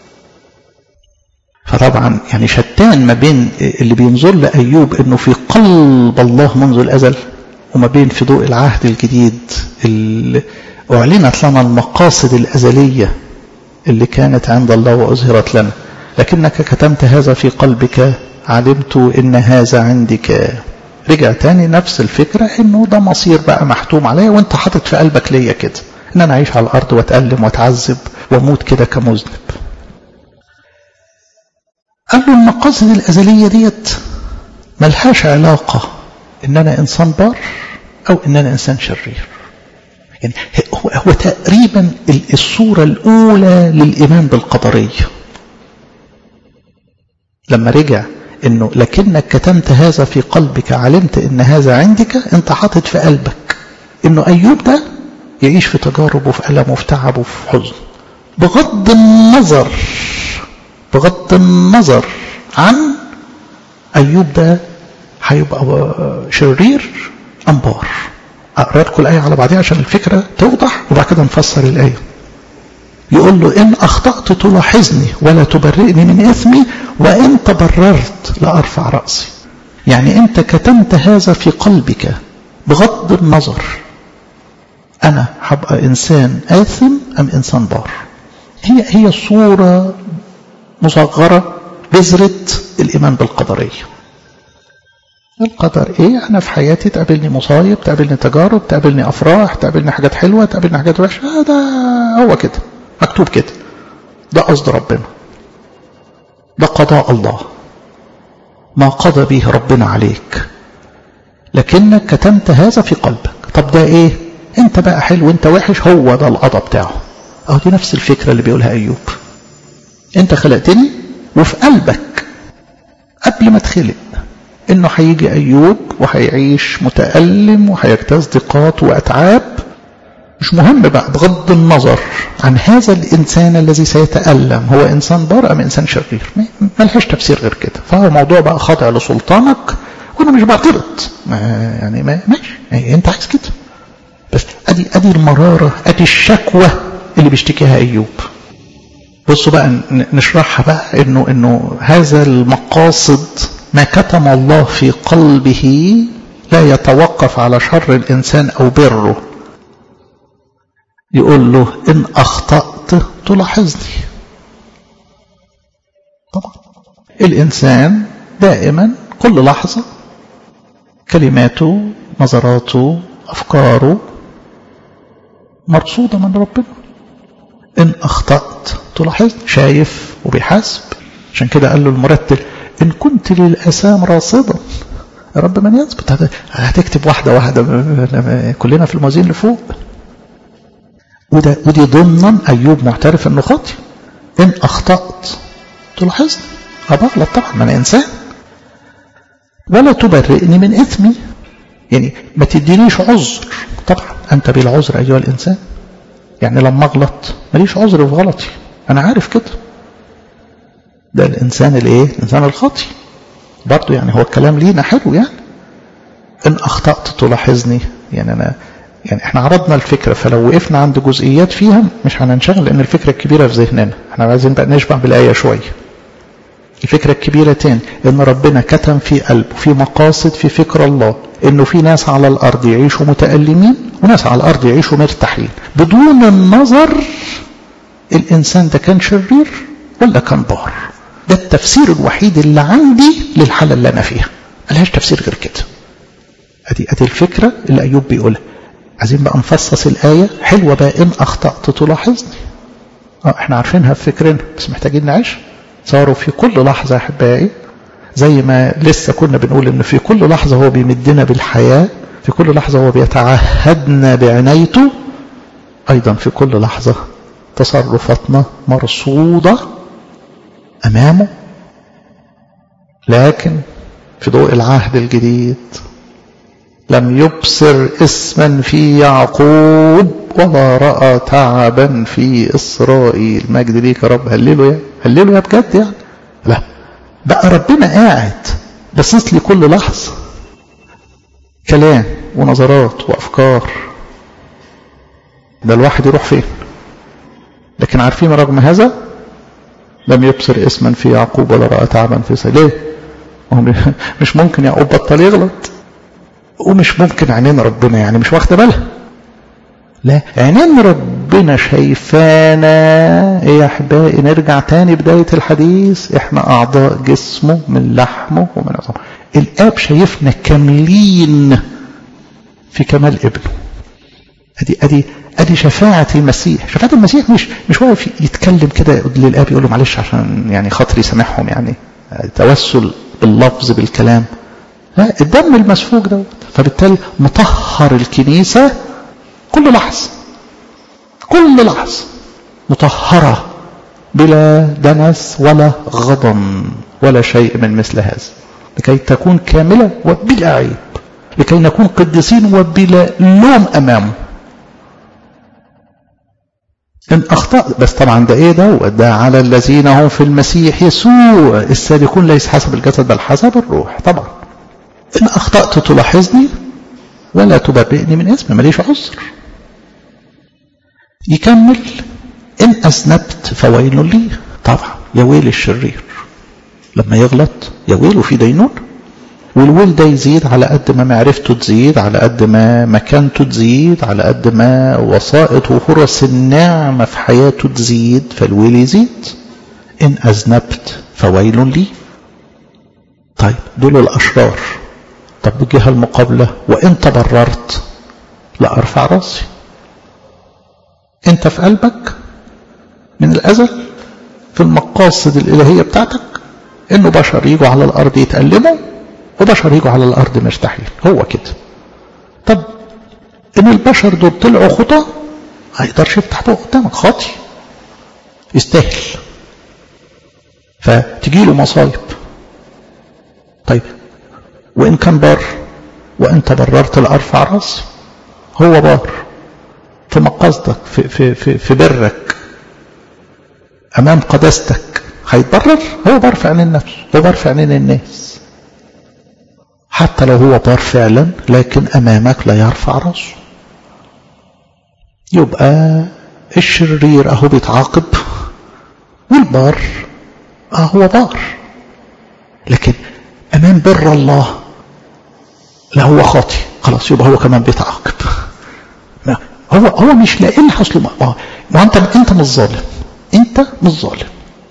فطبعا يعني شتان ما بين اللي بينظر لايوب انه في قلب الله منذ الازل وما بين في ضوء العهد الجديد اللي اعلنت لنا المقاصد الازليه اللي كانت عند الله وأظهرت لنا لكنك كتمت هذا في قلبك علمت إن هذا عندك رجع تاني نفس الفكرة إنه ده مصير بقى محتوم عليا وأنت حاطط في قلبك ليا كده إن أنا أعيش على الأرض وأتألم وأتعذب وأموت كده كمذنب قال له المقاصد الأزلية ديت ملهاش علاقة إن أنا إنسان بار أو إن أنا إنسان شرير يعني هو, هو تقريبا الصورة الأولى للإيمان بالقدرية لما رجع انه لكنك كتمت هذا في قلبك علمت ان هذا عندك انت حاطط في قلبك انه ايوب ده يعيش في تجارب وفي ألم وفي تعب وفي حزن بغض النظر بغض النظر عن ايوب ده هيبقى شرير ام بار اقرا لكم الايه على بعضها عشان الفكره توضح وبعد كده نفسر الايه يقول له ان اخطات تلاحظني ولا تبرئني من اثمي وان تبررت لارفع راسي يعني انت كتمت هذا في قلبك بغض النظر انا هبقى انسان اثم ام انسان بار هي هي صوره مصغره بذره الايمان بالقدريه القدر ايه انا في حياتي تقابلني مصايب تقابلني تجارب تقابلني افراح تقابلني حاجات حلوه تقابلني حاجات وحشه ده هو كده مكتوب كده ده قصد ربنا ده قضاء الله ما قضى به ربنا عليك لكنك كتمت هذا في قلبك طب ده ايه انت بقى حلو انت وحش هو ده القضاء بتاعه اهو دي نفس الفكره اللي بيقولها ايوب انت خلقتني وفي قلبك قبل ما تخلق انه هيجي ايوب وهيعيش متألم وهيجتاز ضيقات واتعاب مش مهم بقى بغض النظر عن هذا الانسان الذي سيتألم هو انسان بار ام انسان شرير ملهاش تفسير غير كده فهو موضوع بقى خاضع لسلطانك وانا مش بعترض ما يعني ما ماشي يعني انت عايز كده بس ادي ادي المراره ادي الشكوى اللي بيشتكيها ايوب بصوا بقى نشرحها بقى انه انه هذا المقاصد ما كتم الله في قلبه لا يتوقف على شر الإنسان أو بره يقول له إن أخطأت تلاحظني طبعا الإنسان دائما كل لحظة كلماته نظراته أفكاره مرصودة من ربنا إن أخطأت تلاحظني شايف وبيحاسب عشان كده قال له المرتل إن كنت للأسام راصدا يا رب من يثبت هتكتب واحدة واحدة كلنا في الموازين اللي فوق وده ودي ضمنا أيوب معترف أنه خاطئ إن أخطأت تلاحظني أبغلط طبعا ما أنا إنسان ولا تبرئني من إثمي يعني ما تدينيش عذر طبعا أنت بالعذر أيها الإنسان يعني لما أغلط ماليش عذر في غلطي أنا عارف كده ده الإنسان الإيه الإنسان الخاطئ برضه يعني هو الكلام لينا حلو يعني إن أخطأت تلاحظني يعني أنا يعني احنا عرضنا الفكرة فلو وقفنا عند جزئيات فيها مش هننشغل لأن الفكرة الكبيرة في ذهننا احنا عايزين بقى نشبع بالآية شوية الفكرة الكبيرة تاني ان ربنا كتم في قلبه في مقاصد في فكر الله انه في ناس على الارض يعيشوا متألمين وناس على الارض يعيشوا مرتاحين بدون النظر الانسان ده كان شرير ولا كان بار ده التفسير الوحيد اللي عندي للحالة اللي انا فيها ملهاش تفسير غير كده ادي ادي الفكرة اللي ايوب بيقولها عايزين بقى نفصص الآية حلوة بقى إن أخطأت تلاحظني اه احنا عارفينها في فكرنا بس محتاجين نعيش صاروا في كل لحظة يا أحبائي زي ما لسه كنا بنقول إن في كل لحظة هو بيمدنا بالحياة في كل لحظة هو بيتعهدنا بعنايته أيضا في كل لحظة تصرفاتنا مرصودة أمامه لكن في ضوء العهد الجديد لم يبصر اسما في يعقوب ولا رأى تعبا في إسرائيل مجد ليك يا رب هللوا يا هللوا يا بجد يعني لا بقى ربنا قاعد باصص لي كل لحظة كلام ونظرات وأفكار ده الواحد يروح فين لكن عارفين رغم هذا لم يبصر اسما في يعقوب ولا رأى تعبا في إسرائيل ليه مش ممكن يعقوب بطل يغلط ومش ممكن عينين ربنا يعني مش واخده بالها لا عينين ربنا شايفانا ايه يا احبائي نرجع تاني بداية الحديث احنا اعضاء جسمه من لحمه ومن عظامه الاب شايفنا كاملين في كمال ابنه ادي ادي ادي شفاعة المسيح شفاعة المسيح مش مش واقف يتكلم كده للاب يقول له معلش عشان يعني خاطري سامحهم يعني توسل باللفظ بالكلام لا الدم المسفوك دوت فبالتالي مطهر الكنيسة كل لحظة كل لحظة مطهرة بلا دنس ولا غضن ولا شيء من مثل هذا لكي تكون كاملة وبلا عيب لكي نكون قديسين وبلا لوم أمامه إن أخطأت بس طبعا ده إيه ده ده على الذين هم في المسيح يسوع السابقون ليس حسب الجسد بل حسب الروح طبعا إن أخطأت تلاحظني ولا تبرئني من اسمي ماليش عذر يكمل إن أذنبت فويل لي طبعا يا ويل الشرير لما يغلط يا ويل وفي دينون والويل ده يزيد على قد ما معرفته تزيد على قد ما مكانته تزيد على قد ما وسائط وفرص النعمة في حياته تزيد فالويل يزيد إن أذنبت فويل لي طيب دول الأشرار طب بالجهة المقابلة وإن تبررت لا أرفع راسي أنت في قلبك من الأزل في المقاصد الإلهية بتاعتك إنه بشر يجوا على الأرض يتألموا وبشر يجوا على الأرض مرتاحين هو كده طب إن البشر دول طلعوا خطى ما يقدرش يفتح بقه قدامك خاطي يستاهل فتجي له مصايب طيب وإن كان بار وإن تبررت لأرفع راسي هو بار في مقاصدك في, في, في, في برك أمام قداستك هيتبرر هو بار في عينين نفسه هو بار في عينين الناس حتى لو هو بار فعلا لكن أمامك لا يرفع راسه يبقى الشرير أهو بيتعاقب والبار أهو بار لكن أمام بر الله لا هو خاطي خلاص يبقى هو كمان بيتعاقب هو هو مش لاقي لها اصله ما ما انت انت مش ظالم انت مش ظالم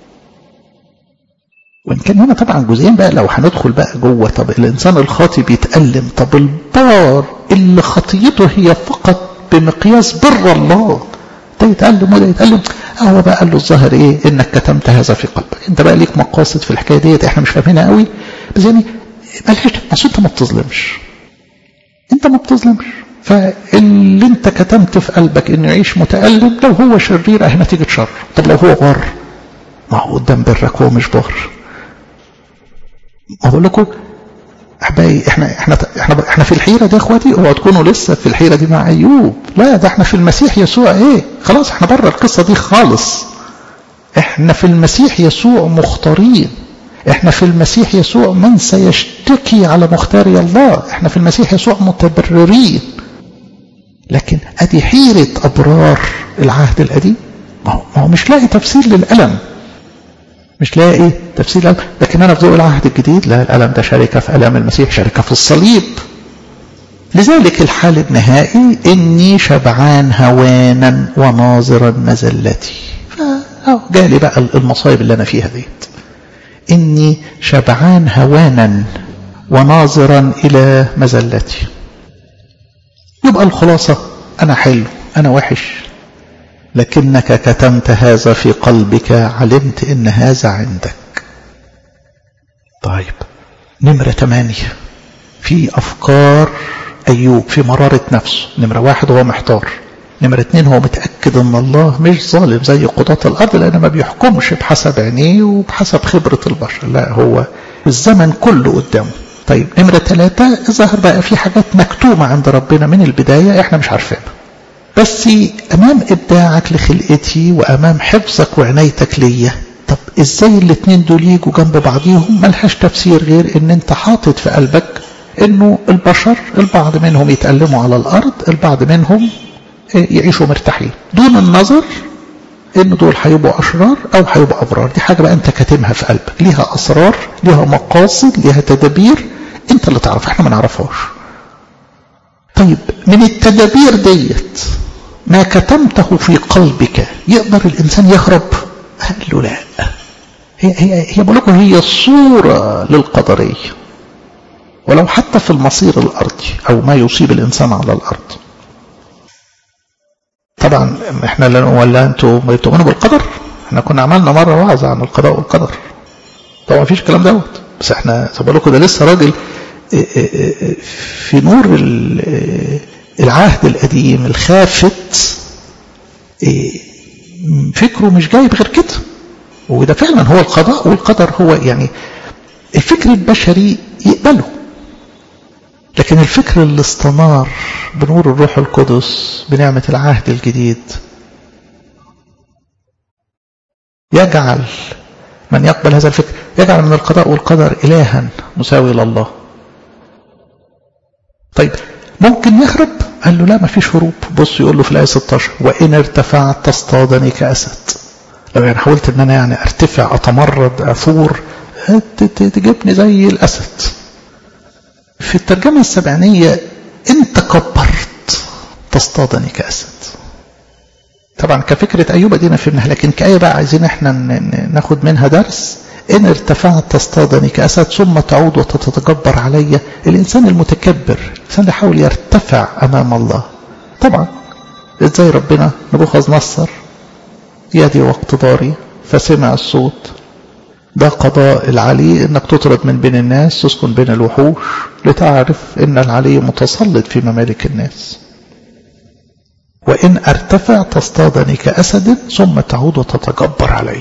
وان كان هنا طبعا جزئين بقى لو هندخل بقى جوه طب الانسان الخاطي بيتالم طب البار اللي خطيته هي فقط بمقياس بر الله ده يتألم وده يتألم هو بقى قال له الظاهر ايه انك كتمت هذا في قلبك انت بقى ليك مقاصد في الحكايه ديت احنا مش فاهمينها قوي بس يعني ملهاش عشان انت ما بتظلمش انت ما بتظلمش فاللي انت كتمت في قلبك انه يعيش متألم لو هو شرير اهي نتيجة شر طب لو هو بار ما هو قدام برك هو مش بار اقول لكم احبائي احنا احنا احنا احنا في الحيره دي يا اخواتي اوعوا تكونوا لسه في الحيره دي مع ايوب لا ده احنا في المسيح يسوع ايه خلاص احنا بره القصه دي خالص احنا في المسيح يسوع مختارين احنا في المسيح يسوع من سيشتكي على مختاري الله احنا في المسيح يسوع متبررين لكن ادي حيره ابرار العهد القديم ما هو مش لاقي تفسير للالم مش لاقي تفسير الألم لكن أنا في ضوء العهد الجديد لا الألم ده شركة في ألم المسيح شركة في الصليب لذلك الحال النهائي إني شبعان هوانا وناظرا مزلتي جالي بقى المصايب اللي أنا فيها ديت إني شبعان هوانا وناظرا إلى مزلتي يبقى الخلاصة أنا حلو أنا وحش لكنك كتمت هذا في قلبك علمت ان هذا عندك طيب نمرة ثمانية في أفكار أيوب في مرارة نفسه نمرة واحد هو محتار نمرة اتنين هو متأكد ان الله مش ظالم زي قضاة الأرض لأنه ما بيحكمش بحسب عينيه وبحسب خبرة البشر لا هو الزمن كله قدامه طيب نمرة ثلاثة ظهر بقى في حاجات مكتومة عند ربنا من البداية احنا مش عارفينها بس امام ابداعك لخلقتي وامام حفظك وعنايتك ليا طب ازاي الاتنين دول يجوا جنب بعضيهم ملهاش تفسير غير ان انت حاطط في قلبك انه البشر البعض منهم يتألموا على الارض البعض منهم يعيشوا مرتاحين دون النظر ان دول هيبقوا اشرار او هيبقوا ابرار دي حاجه بقى انت كاتمها في قلبك ليها اسرار ليها مقاصد ليها تدابير انت اللي تعرف احنا ما نعرفهاش طيب من التدابير ديت ما كتمته في قلبك يقدر الإنسان يهرب قال له لا هي هي هي بقول لكم هي صورة للقدرية ولو حتى في المصير الأرضي أو ما يصيب الإنسان على الأرض طبعا احنا ولا انتوا ما بتؤمنوا بالقدر احنا كنا عملنا مرة وعظ عن القضاء والقدر طبعا مفيش الكلام دوت بس احنا زي بقول لكم ده لسه راجل في نور العهد القديم الخافت فكره مش جايب غير كده وده فعلا هو القضاء والقدر هو يعني الفكر البشري يقبله لكن الفكر اللي استنار بنور الروح القدس بنعمة العهد الجديد يجعل من يقبل هذا الفكر يجعل من القضاء والقدر إلها مساوي لله طيب ممكن يهرب قال له لا ما فيش هروب بص يقول له في الآية 16 وإن ارتفعت تصطادني كأسد لو يعني حاولت ان انا يعني ارتفع اتمرد اثور تجيبني زي الاسد في الترجمة السبعينية انت كبرت تصطادني كأسد طبعا كفكرة أيوب دينا فهمناها لكن كآية بقى عايزين احنا ناخد منها درس إن ارتفعت تصطادني كأسد ثم تعود وتتجبر علي الإنسان المتكبر الإنسان اللي يحاول يرتفع أمام الله طبعا إزاي ربنا نبوخذ نصر يدي واقتداري فسمع الصوت ده قضاء العلي انك تطرد من بين الناس تسكن بين الوحوش لتعرف ان العلي متسلط في ممالك الناس وإن ارتفع تصطادني كأسد ثم تعود وتتجبر علي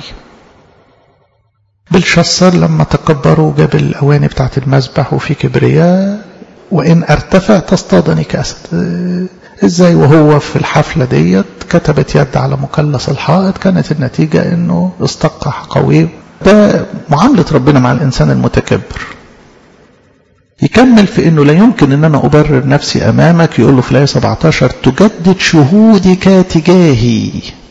بلشسر لما تكبروا جاب الأواني بتاعت المذبح وفي كبرياء وإن ارتفع تصطادني كأسد ازاي وهو في الحفلة ديت كتبت يد على مثلث الحائط كانت النتيجة انه استقح قوي ده معاملة ربنا مع الإنسان المتكبر يكمل في انه لا يمكن ان انا ابرر نفسي امامك يقول له في الايه 17 تجدد شهودك تجاهي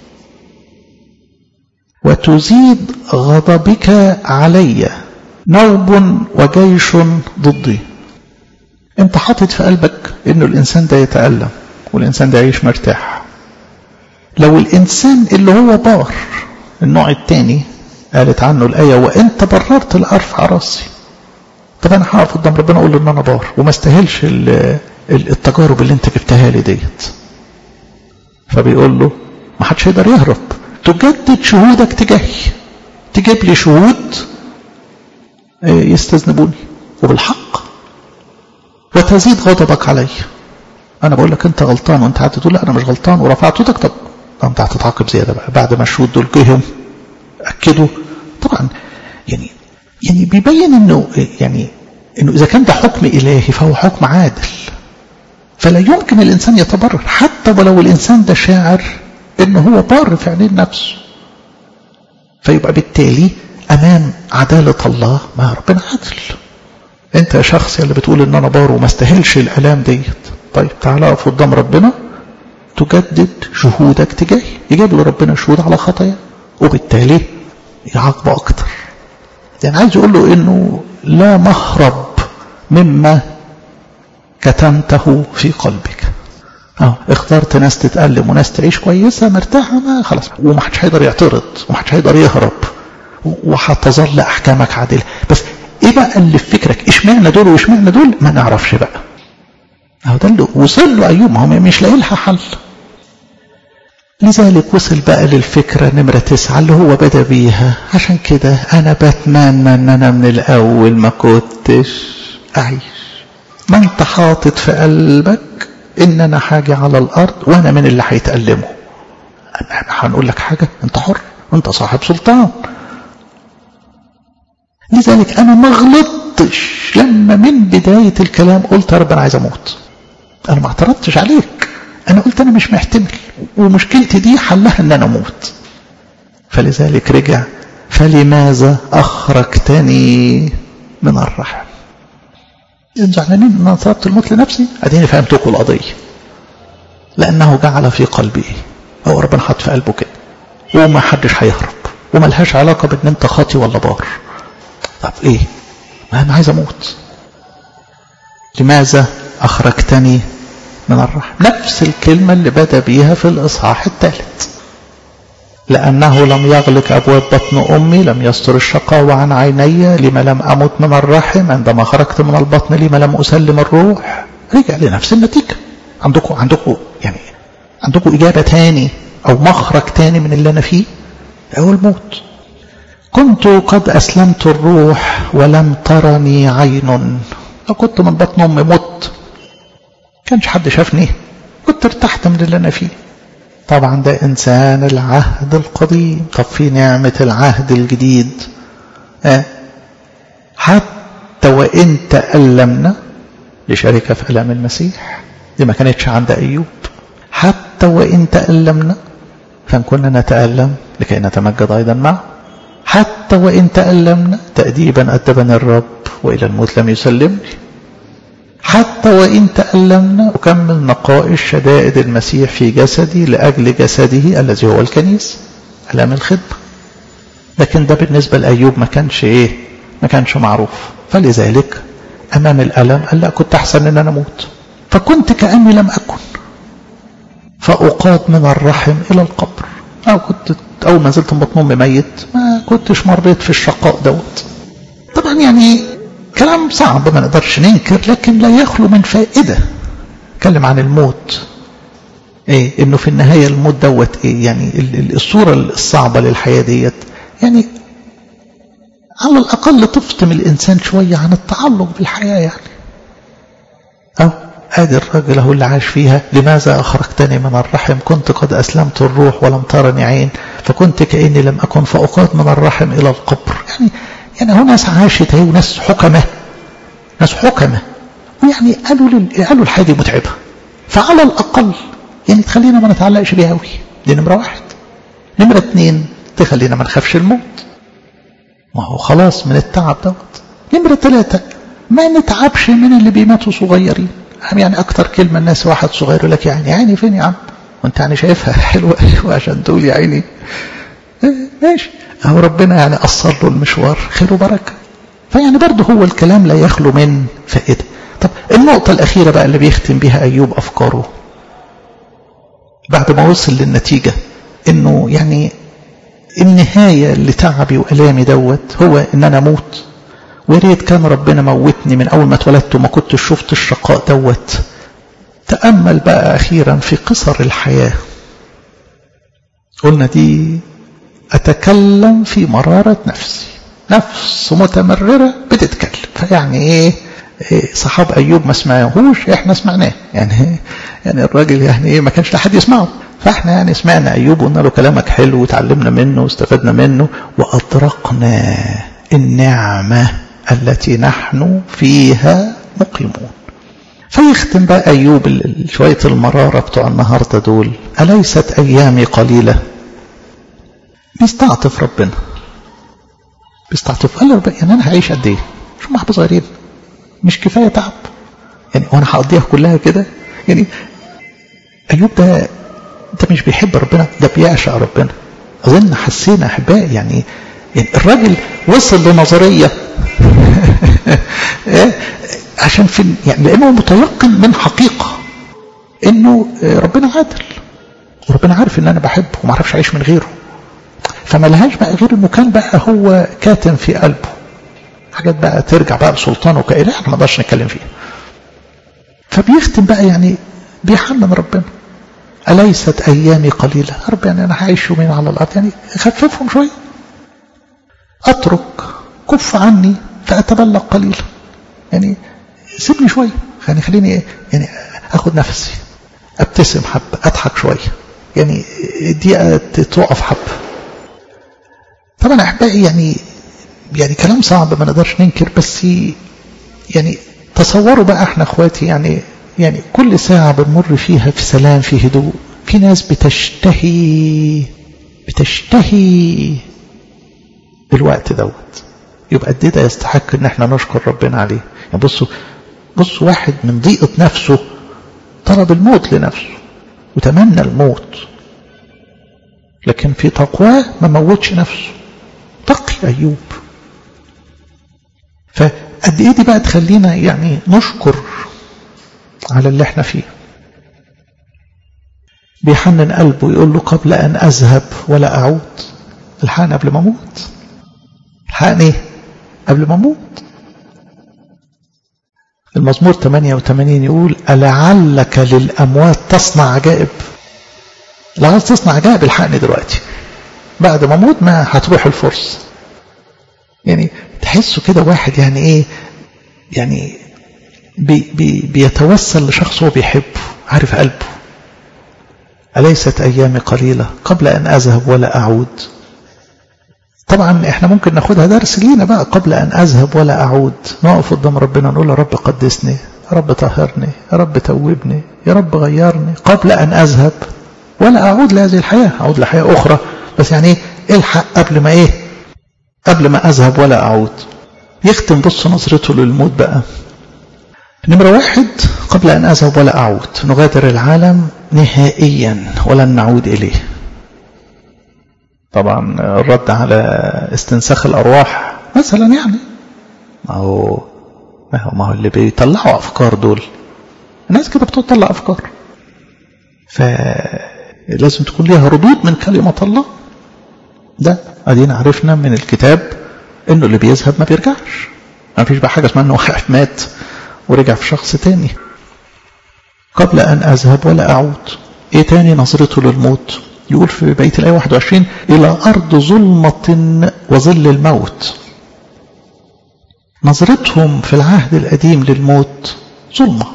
وتزيد غضبك علي نوب وجيش ضدي انت حاطط في قلبك انه الانسان ده يتألم والانسان ده يعيش مرتاح لو الانسان اللي هو بار النوع الثاني قالت عنه الآية وانت بررت لأرفع راسي طب انا هقف قدام ربنا اقول له ان انا بار وما استاهلش التجارب اللي انت جبتها لي ديت فبيقول له ما حدش يقدر يهرب تجدد شهودك تجاهي تجيب لي شهود يستذنبوني وبالحق وتزيد غضبك علي انا بقول لك انت غلطان وانت قاعد تقول لا انا مش غلطان ورفعت صوتك طب انت هتتعاقب زياده بقى بعد ما الشهود دول جيهم اكدوا طبعا يعني يعني بيبين انه يعني انه اذا كان ده حكم الهي فهو حكم عادل فلا يمكن الانسان يتبرر حتى ولو الانسان ده شاعر انه هو بار في عينين نفسه فيبقى بالتالي امام عداله الله ما ربنا عادل انت يا شخص اللي بتقول ان انا بار وما استاهلش الالام ديت طيب تعالى اقف قدام ربنا تجدد شهودك تجاهي يجيب له ربنا شهود على خطايا وبالتالي يعاقبه اكتر يعني عايز يقول له انه لا مهرب مما كتمته في قلبك اه اخترت ناس تتألم وناس تعيش كويسة مرتاحة ما خلاص ومحدش هيقدر يعترض ومحدش هيقدر يهرب وهتظل احكامك عادلة بس ايه بقى اللي في فكرك اشمعنى دول واشمعنى دول ما نعرفش بقى اهو ده اللي وصل له ايوب ما هو مش لاقي لها حل لذلك وصل بقى للفكرة نمرة تسعة اللي هو بدأ بيها عشان كده أنا بتمنى أن أنا من الأول ما كنتش أعيش ما أنت حاطط في قلبك إن أنا حاجة على الأرض وأنا من اللي هيتألموا هنقول لك حاجة أنت حر أنت صاحب سلطان لذلك أنا ما غلطتش لما من بداية الكلام قلت يا رب أنا عايز أموت أنا ما اعترضتش عليك أنا قلت أنا مش محتمل ومشكلتي دي حلها أن أنا أموت فلذلك رجع فلماذا أخرجتني من الرحم زعلانين ان انا طلبت الموت لنفسي اديني فهمتكم القضيه لانه جعل في قلبي هو ربنا حط في قلبه كده وما حدش هيهرب وملهاش علاقه بان انت خاطي ولا بار طب ايه ما انا عايز اموت لماذا اخرجتني من الرحم نفس الكلمه اللي بدا بيها في الاصحاح الثالث لأنه لم يغلق أبواب بطن أمي لم يستر الشقاوة عن عيني لما لم أمت من الرحم عندما خرجت من البطن لما لم أسلم الروح رجع لنفس النتيجة عندكم عندكم يعني عندكم إجابة تاني أو مخرج تاني من اللي أنا فيه هو الموت كنت قد أسلمت الروح ولم ترني عين لو كنت من بطن أمي مت كانش حد شافني كنت ارتحت من اللي أنا فيه طبعا ده إنسان العهد القديم طب في نعمة العهد الجديد أه؟ حتى وإن تألمنا لشركة في ألام المسيح دي ما كانتش عند أيوب حتى وإن تألمنا فإن كنا نتألم لكي نتمجد أيضا معه حتى وإن تألمنا تأديبا أدبنا الرب وإلى الموت لم يسلمني حتى وإن تألمنا أكمل نقائص شدائد المسيح في جسدي لأجل جسده الذي هو الكنيسة ألام الخدمة لكن ده بالنسبة لأيوب ما كانش إيه ما كانش معروف فلذلك أمام الألم قال لا كنت أحسن إن أنا أموت فكنت كأني لم أكن فأقاد من الرحم إلى القبر أو كنت أول ما نزلت من بطن أمي ميت ما كنتش مريت في الشقاء دوت طبعا يعني كلام صعب ما نقدرش ننكر لكن لا يخلو من فائدة اتكلم عن الموت ايه انه في النهاية الموت دوت ايه يعني الصورة الصعبة للحياة ديت يعني على الأقل تفطم الإنسان شوية عن التعلق بالحياة يعني أو ادي الراجل هو اللي عاش فيها لماذا أخرجتني من الرحم كنت قد أسلمت الروح ولم ترني عين فكنت كأني لم أكن فأقاد من الرحم إلى القبر يعني يعني هو ناس عاشت اهي وناس حكمة ناس حكمة ويعني قالوا لل... قالوا الحاجة متعبة فعلى الأقل يعني تخلينا ما نتعلقش بيها قوي دي نمرة واحد نمرة اتنين تخلينا ما نخافش الموت ما هو خلاص من التعب دوت نمرة ثلاثة ما نتعبش من اللي بيماتوا صغيرين يعني أكتر كلمة الناس واحد صغير يقول لك يعني عيني فين يا عم وانت يعني شايفها حلوة حلوة عشان تقول يا عيني ماشي أهو ربنا يعني قصر له المشوار خير وبركة فيعني برضه هو الكلام لا يخلو من فائدة طب النقطة الأخيرة بقى اللي بيختم بها أيوب أفكاره بعد ما وصل للنتيجة إنه يعني النهاية لتعبي وألامي دوت هو إن أنا أموت وريت كان ربنا موتني من أول ما اتولدت وما كنتش شفت الشقاء دوت تأمل بقى أخيرا في قصر الحياة قلنا دي أتكلم في مرارة نفسي نفس متمررة بتتكلم فيعني إيه صحاب أيوب ما سمعوهوش إحنا سمعناه يعني يعني الراجل يعني إيه ما كانش لحد يسمعه فإحنا يعني سمعنا أيوب وقلنا له كلامك حلو وتعلمنا منه واستفدنا منه وأدركنا النعمة التي نحن فيها مقيمون فيختم بقى أيوب شوية المرارة بتوع النهاردة دول أليست أيامي قليلة بيستعطف ربنا بيستعطف قال له يعني أنا هعيش قد إيه شو محبة صغيرين مش كفاية تعب يعني وانا هقضيها كلها كده يعني أيوب ده ده مش بيحب ربنا ده بيعشق ربنا أظن حسينا أحبائي يعني, يعني الراجل وصل لنظرية عشان في يعني لأنه متيقن من حقيقة إنه ربنا عادل وربنا عارف إن أنا بحبه وما اعرفش أعيش من غيره فما لهاش بقى غير إنه كان بقى هو كاتم في قلبه حاجات بقى ترجع بقى لسلطانه وكإله احنا ما نقدرش نتكلم فيها فبيختم بقى يعني بيحنن ربنا أليست أيامي قليلة يا رب يعني أنا هعيش يومين على الأرض يعني خففهم شوية أترك كف عني فأتبلغ قليلا يعني سيبني شوية يعني خليني يعني أخد نفسي أبتسم حبة أضحك شوية يعني دي توقف حبة طبعا أحبائي يعني يعني كلام صعب ما نقدرش ننكر بس يعني تصوروا بقى احنا اخواتي يعني يعني كل ساعة بنمر فيها في سلام في هدوء في ناس بتشتهي بتشتهي الوقت دوت يبقى قد ده يستحق ان احنا نشكر ربنا عليه يعني بصوا بصوا واحد من ضيقة نفسه طلب الموت لنفسه وتمنى الموت لكن في تقواه ما موتش نفسه تقي أيوب فقد ايه دي بقى تخلينا يعني نشكر على اللي احنا فيه بيحنن قلبه يقول له قبل أن أذهب ولا أعود الحقني قبل ما أموت الحقني قبل ما أموت المزمور 88 يقول ألعلك للأموات تصنع عجائب لو عايز تصنع عجائب الحقني دلوقتي بعد ما أموت ما هتروح الفرصة يعني تحسوا كده واحد يعني ايه يعني بي بي بيتوسل لشخص هو بيحبه عارف قلبه أليست أيامي قليلة قبل أن أذهب ولا أعود طبعا احنا ممكن ناخدها درس لينا بقى قبل أن أذهب ولا أعود نقف قدام ربنا نقول يا رب قدسني يا رب طهرني يا رب توبني يا رب غيرني قبل أن أذهب ولا أعود لهذه الحياة أعود لحياة أخرى بس يعني ايه الحق قبل ما ايه قبل ما أذهب ولا أعود يختم بص نظرته للموت بقى نمرة واحد قبل أن أذهب ولا أعود نغادر العالم نهائيا ولن نعود إليه طبعا الرد على استنساخ الأرواح مثلا يعني ما هو ما هو, ما هو اللي بيطلعوا أفكار دول الناس كده بتطلع أفكار فلازم تكون ليها ردود من كلمة الله ده ادينا عرفنا من الكتاب انه اللي بيذهب ما بيرجعش ما فيش بقى حاجه اسمها انه واحد مات ورجع في شخص تاني قبل ان اذهب ولا اعود ايه تاني نظرته للموت يقول في بيت الايه 21 الى ارض ظلمه وظل الموت نظرتهم في العهد القديم للموت ظلمه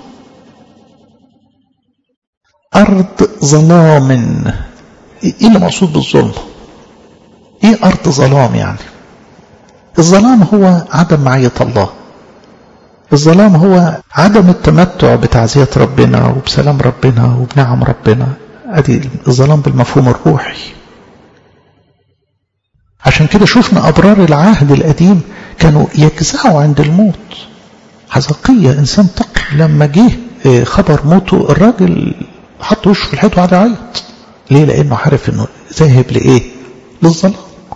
ارض ظلام ايه اللي مقصود بالظلمه ايه ارض ظلام يعني الظلام هو عدم معية الله الظلام هو عدم التمتع بتعزية ربنا وبسلام ربنا وبنعم ربنا ادي الظلام بالمفهوم الروحي عشان كده شفنا ابرار العهد القديم كانوا يجزعوا عند الموت حزقية انسان تقي لما جه خبر موته الراجل حط وشه في الحيط وقعد يعيط ليه لانه عارف انه ذاهب لايه للظلام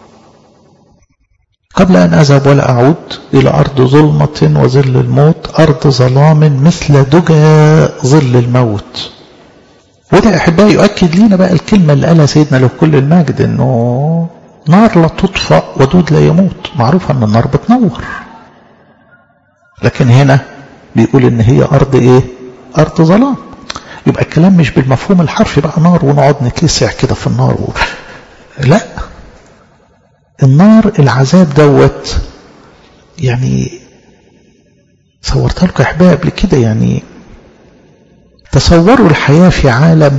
قبل أن أذهب ولا أعود إلى أرض ظلمة وظل الموت أرض ظلام مثل دجى ظل الموت وده أحبائي يؤكد لنا بقى الكلمة اللي قالها سيدنا له كل المجد إنه نار لا تطفأ ودود لا يموت معروفة أن النار بتنور لكن هنا بيقول إن هي أرض إيه أرض ظلام يبقى الكلام مش بالمفهوم الحرفي بقى نار ونقعد نتلسع كده في النار و... لا النار العذاب دوت يعني صورتها لكم يا احباب قبل كده يعني تصوروا الحياة في عالم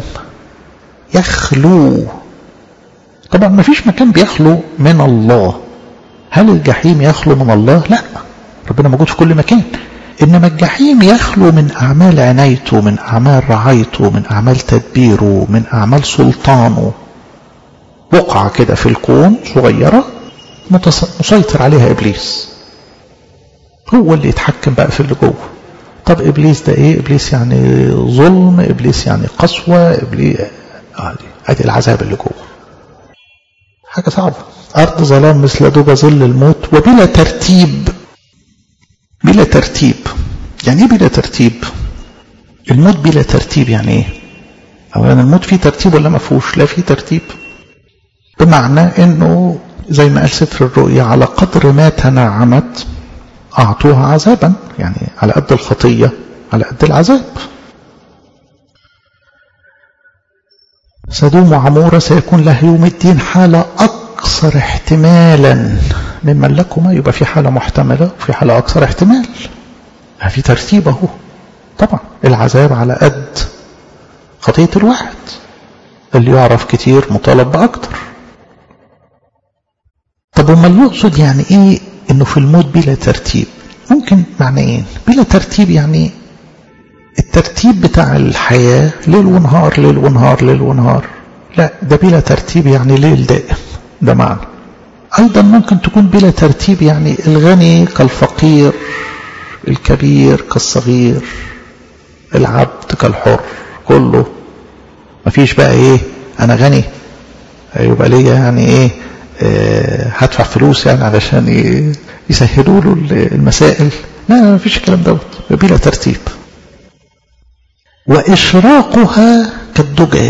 يخلو طبعا ما فيش مكان بيخلو من الله هل الجحيم يخلو من الله لا ربنا موجود في كل مكان إنما الجحيم يخلو من أعمال عنايته من أعمال رعايته من أعمال تدبيره من أعمال سلطانه بقعة كده في الكون صغيرة مسيطر عليها إبليس هو اللي يتحكم بقى في اللي جوه طب إبليس ده إيه إبليس يعني ظلم إبليس يعني قسوة إبليس آه دي العذاب اللي جوه حاجة صعبة أرض ظلام مثل دوب ظل الموت وبلا ترتيب بلا ترتيب يعني ايه بلا ترتيب الموت بلا ترتيب يعني ايه اولا الموت فيه ترتيب ولا ما فيهوش لا فيه ترتيب بمعنى انه زي ما قال سفر الرؤيا على قدر ما تنعمت اعطوها عذابا يعني على قد الخطيه على قد العذاب سدوم وعمورة سيكون له يوم الدين حالة أكثر احتمالا ممن لكما يبقى في حالة محتملة وفي حالة أكثر احتمال في ترتيب اهو طبعا العذاب على قد خطية الواحد اللي يعرف كتير مطالب بأكتر طب وما يقصد يعني ايه انه في الموت بلا ترتيب ممكن معنيين بلا ترتيب يعني الترتيب بتاع الحياة ليل ونهار ليل ونهار ليل ونهار لا ده بلا ترتيب يعني ليل دائم ده معنى أيضا ممكن تكون بلا ترتيب يعني الغني كالفقير الكبير كالصغير العبد كالحر كله مفيش بقى ايه انا غني يبقى ليا يعني ايه آه هدفع فلوس يعني علشان إيه يسهلوا له المسائل لا ما فيش الكلام دوت بلا ترتيب وإشراقها كالدجى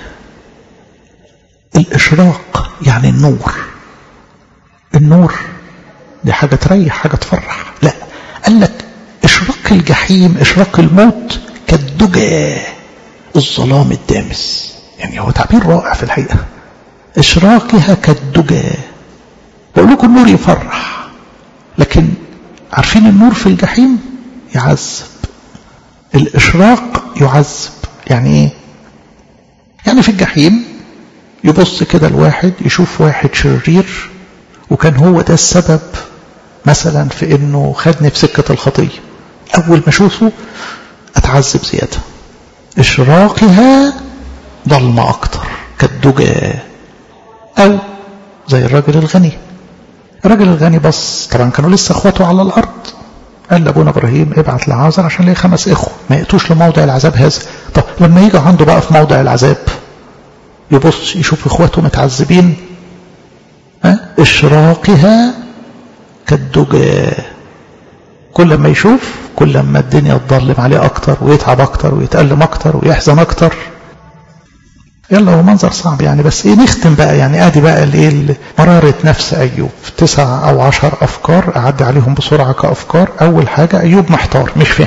الإشراق يعني النور النور دي حاجة تريح حاجة تفرح لا قال لك إشراق الجحيم إشراق الموت كالدجى الظلام الدامس يعني هو تعبير رائع في الحقيقة إشراقها كالدجى بقول لكم النور يفرح لكن عارفين النور في الجحيم يعذب الإشراق يعذب يعني إيه يعني في الجحيم يبص كده الواحد يشوف واحد شرير وكان هو ده السبب مثلا في انه خدني في سكة الخطية اول ما اشوفه اتعذب زيادة اشراقها ضلمة اكتر كالدجى او زي الراجل الغني الراجل الغني بص طبعا كانوا لسه اخواته على الارض قال لابونا ابراهيم ابعت لعازر عشان ليه خمس اخوه ما ياتوش لموضع العذاب هذا طب لما يجي عنده بقى في موضع العذاب يبص يشوف اخواته متعذبين ها اشراقها كالدجى كل ما يشوف كل ما الدنيا تظلم عليه اكتر ويتعب اكتر ويتألم اكتر ويحزن اكتر يلا هو منظر صعب يعني بس ايه نختم بقى يعني ادي بقى الايه مرارة نفس ايوب تسع او عشر افكار اعدي عليهم بسرعة كافكار اول حاجة ايوب محتار مش فاهم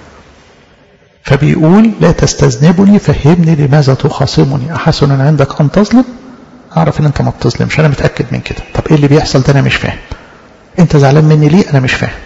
فبيقول لا تستذنبني فهمني لماذا تخاصمني احسن عندك ان تظلم اعرف ان انت ما بتظلمش انا متاكد من كده طب ايه اللي بيحصل ده انا مش فاهم انت زعلان مني ليه انا مش فاهم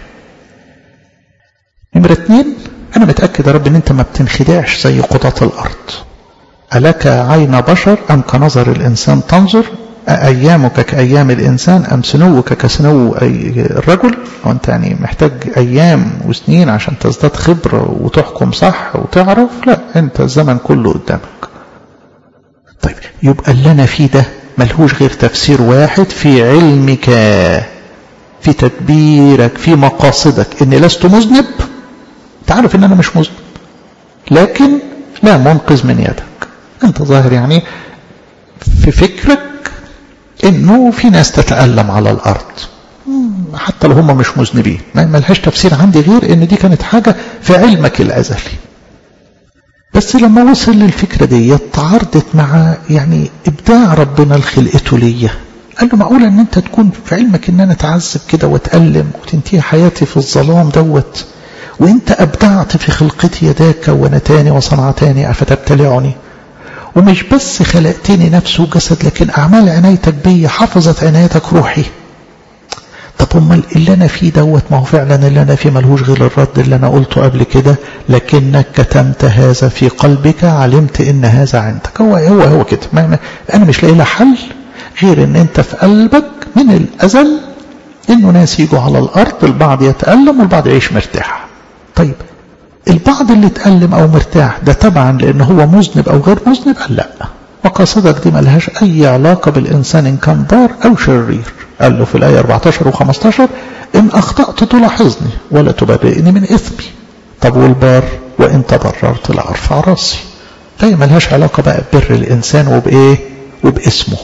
نمرة اتنين انا متاكد يا رب ان انت ما بتنخدعش زي قضاة الارض ألك عين بشر أم كنظر الإنسان تنظر أأيامك كأيام الإنسان أم سنوك كسنو الرجل وأنت يعني محتاج أيام وسنين عشان تزداد خبرة وتحكم صح وتعرف لا أنت الزمن كله قدامك طيب يبقى اللي أنا فيه ده ملهوش غير تفسير واحد في علمك في تدبيرك في مقاصدك إني لست مذنب تعرف إن أنا مش مذنب لكن لا منقذ من يدك انت ظاهر يعني في فكرك انه في ناس تتألم على الارض حتى لو هم مش مذنبين ما ملهاش تفسير عندي غير ان دي كانت حاجة في علمك الازلي بس لما وصل للفكرة دي تعارضت مع يعني ابداع ربنا لخلقته ليا قال له معقولة ان انت تكون في علمك ان انا اتعذب كده واتألم وتنتهي حياتي في الظلام دوت وانت ابدعت في خلقتي يداك كونتاني وصنعتاني افتبتلعني ومش بس خلقتني نفس وجسد لكن أعمال عنايتك بي حفظت عنايتك روحي طب طب امال اللي انا فيه دوت ما هو فعلا اللي انا فيه ملهوش غير الرد اللي انا قلته قبل كده لكنك كتمت هذا في قلبك علمت ان هذا عندك هو هو هو كده ما ما انا مش لاقي له حل غير ان انت في قلبك من الازل انه ناس يجوا على الارض البعض يتالم والبعض يعيش مرتاح طيب البعض اللي اتألم أو مرتاح ده طبعا لأن هو مذنب أو غير مذنب قال لا مقاصدك دي ملهاش أي علاقة بالإنسان إن كان بار أو شرير قال له في الآية 14 و15 إن أخطأت تلاحظني ولا تبرئني من إثمي طب والبار وإن تبررت لا أرفع راسي فهي ملهاش علاقة بقى ببر الإنسان وبإيه وباسمه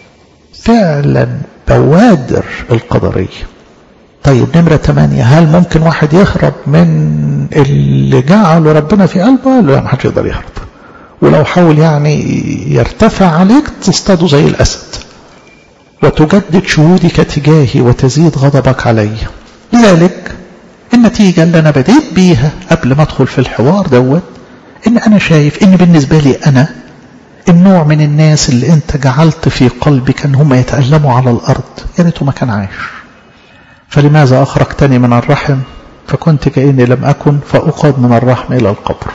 فعلا بوادر القدرية طيب نمرة ثمانية هل ممكن واحد يهرب من اللي جعله ربنا في قلبه لا ما حدش يقدر يهرب ولو حاول يعني يرتفع عليك تصطاده زي الأسد وتجدد شهودك تجاهي وتزيد غضبك علي لذلك النتيجة اللي أنا بديت بيها قبل ما أدخل في الحوار دوت إن أنا شايف إن بالنسبة لي أنا النوع من الناس اللي أنت جعلت في قلبك أن هم يتألموا على الأرض يا ريته ما كان عايش فلماذا أخرجتني من الرحم فكنت كأني لم أكن فأقاد من الرحم إلى القبر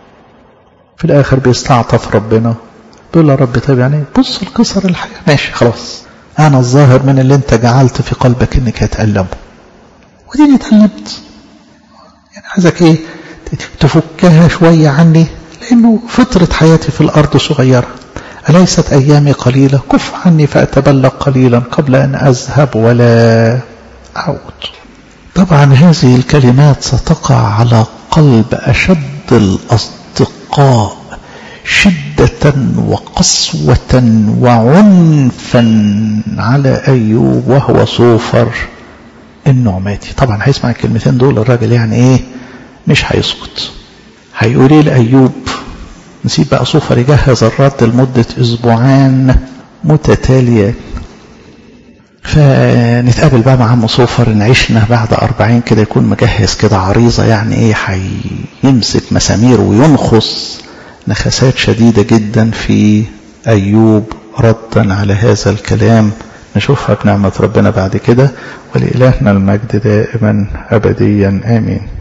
في الآخر بيستعطف ربنا بيقول يا رب طيب يعني بص القصر الحياة ماشي خلاص أنا الظاهر من اللي أنت جعلت في قلبك إنك هتألمه وديني اتألمت يعني عايزك إيه تفكها شوية عني لأنه فترة حياتي في الأرض صغيرة أليست أيامي قليلة كف عني فأتبلغ قليلا قبل أن أذهب ولا أعود طبعا هذه الكلمات ستقع على قلب أشد الأصدقاء شدة وقسوة وعنفا على أيوب وهو صوفر النعماتي طبعا هيسمع الكلمتين دول الراجل يعني ايه مش هيسكت هيقول ايه لأيوب نسيب بقى صوفر يجهز الرد لمدة أسبوعان متتاليان فنتقابل بقى مع عم صوفر نعيشنا بعد أربعين كده يكون مجهز كده عريضة يعني ايه هيمسك مسامير وينخص نخسات شديدة جدا في أيوب ردا على هذا الكلام نشوفها بنعمة ربنا بعد كده ولإلهنا المجد دائما أبديا آمين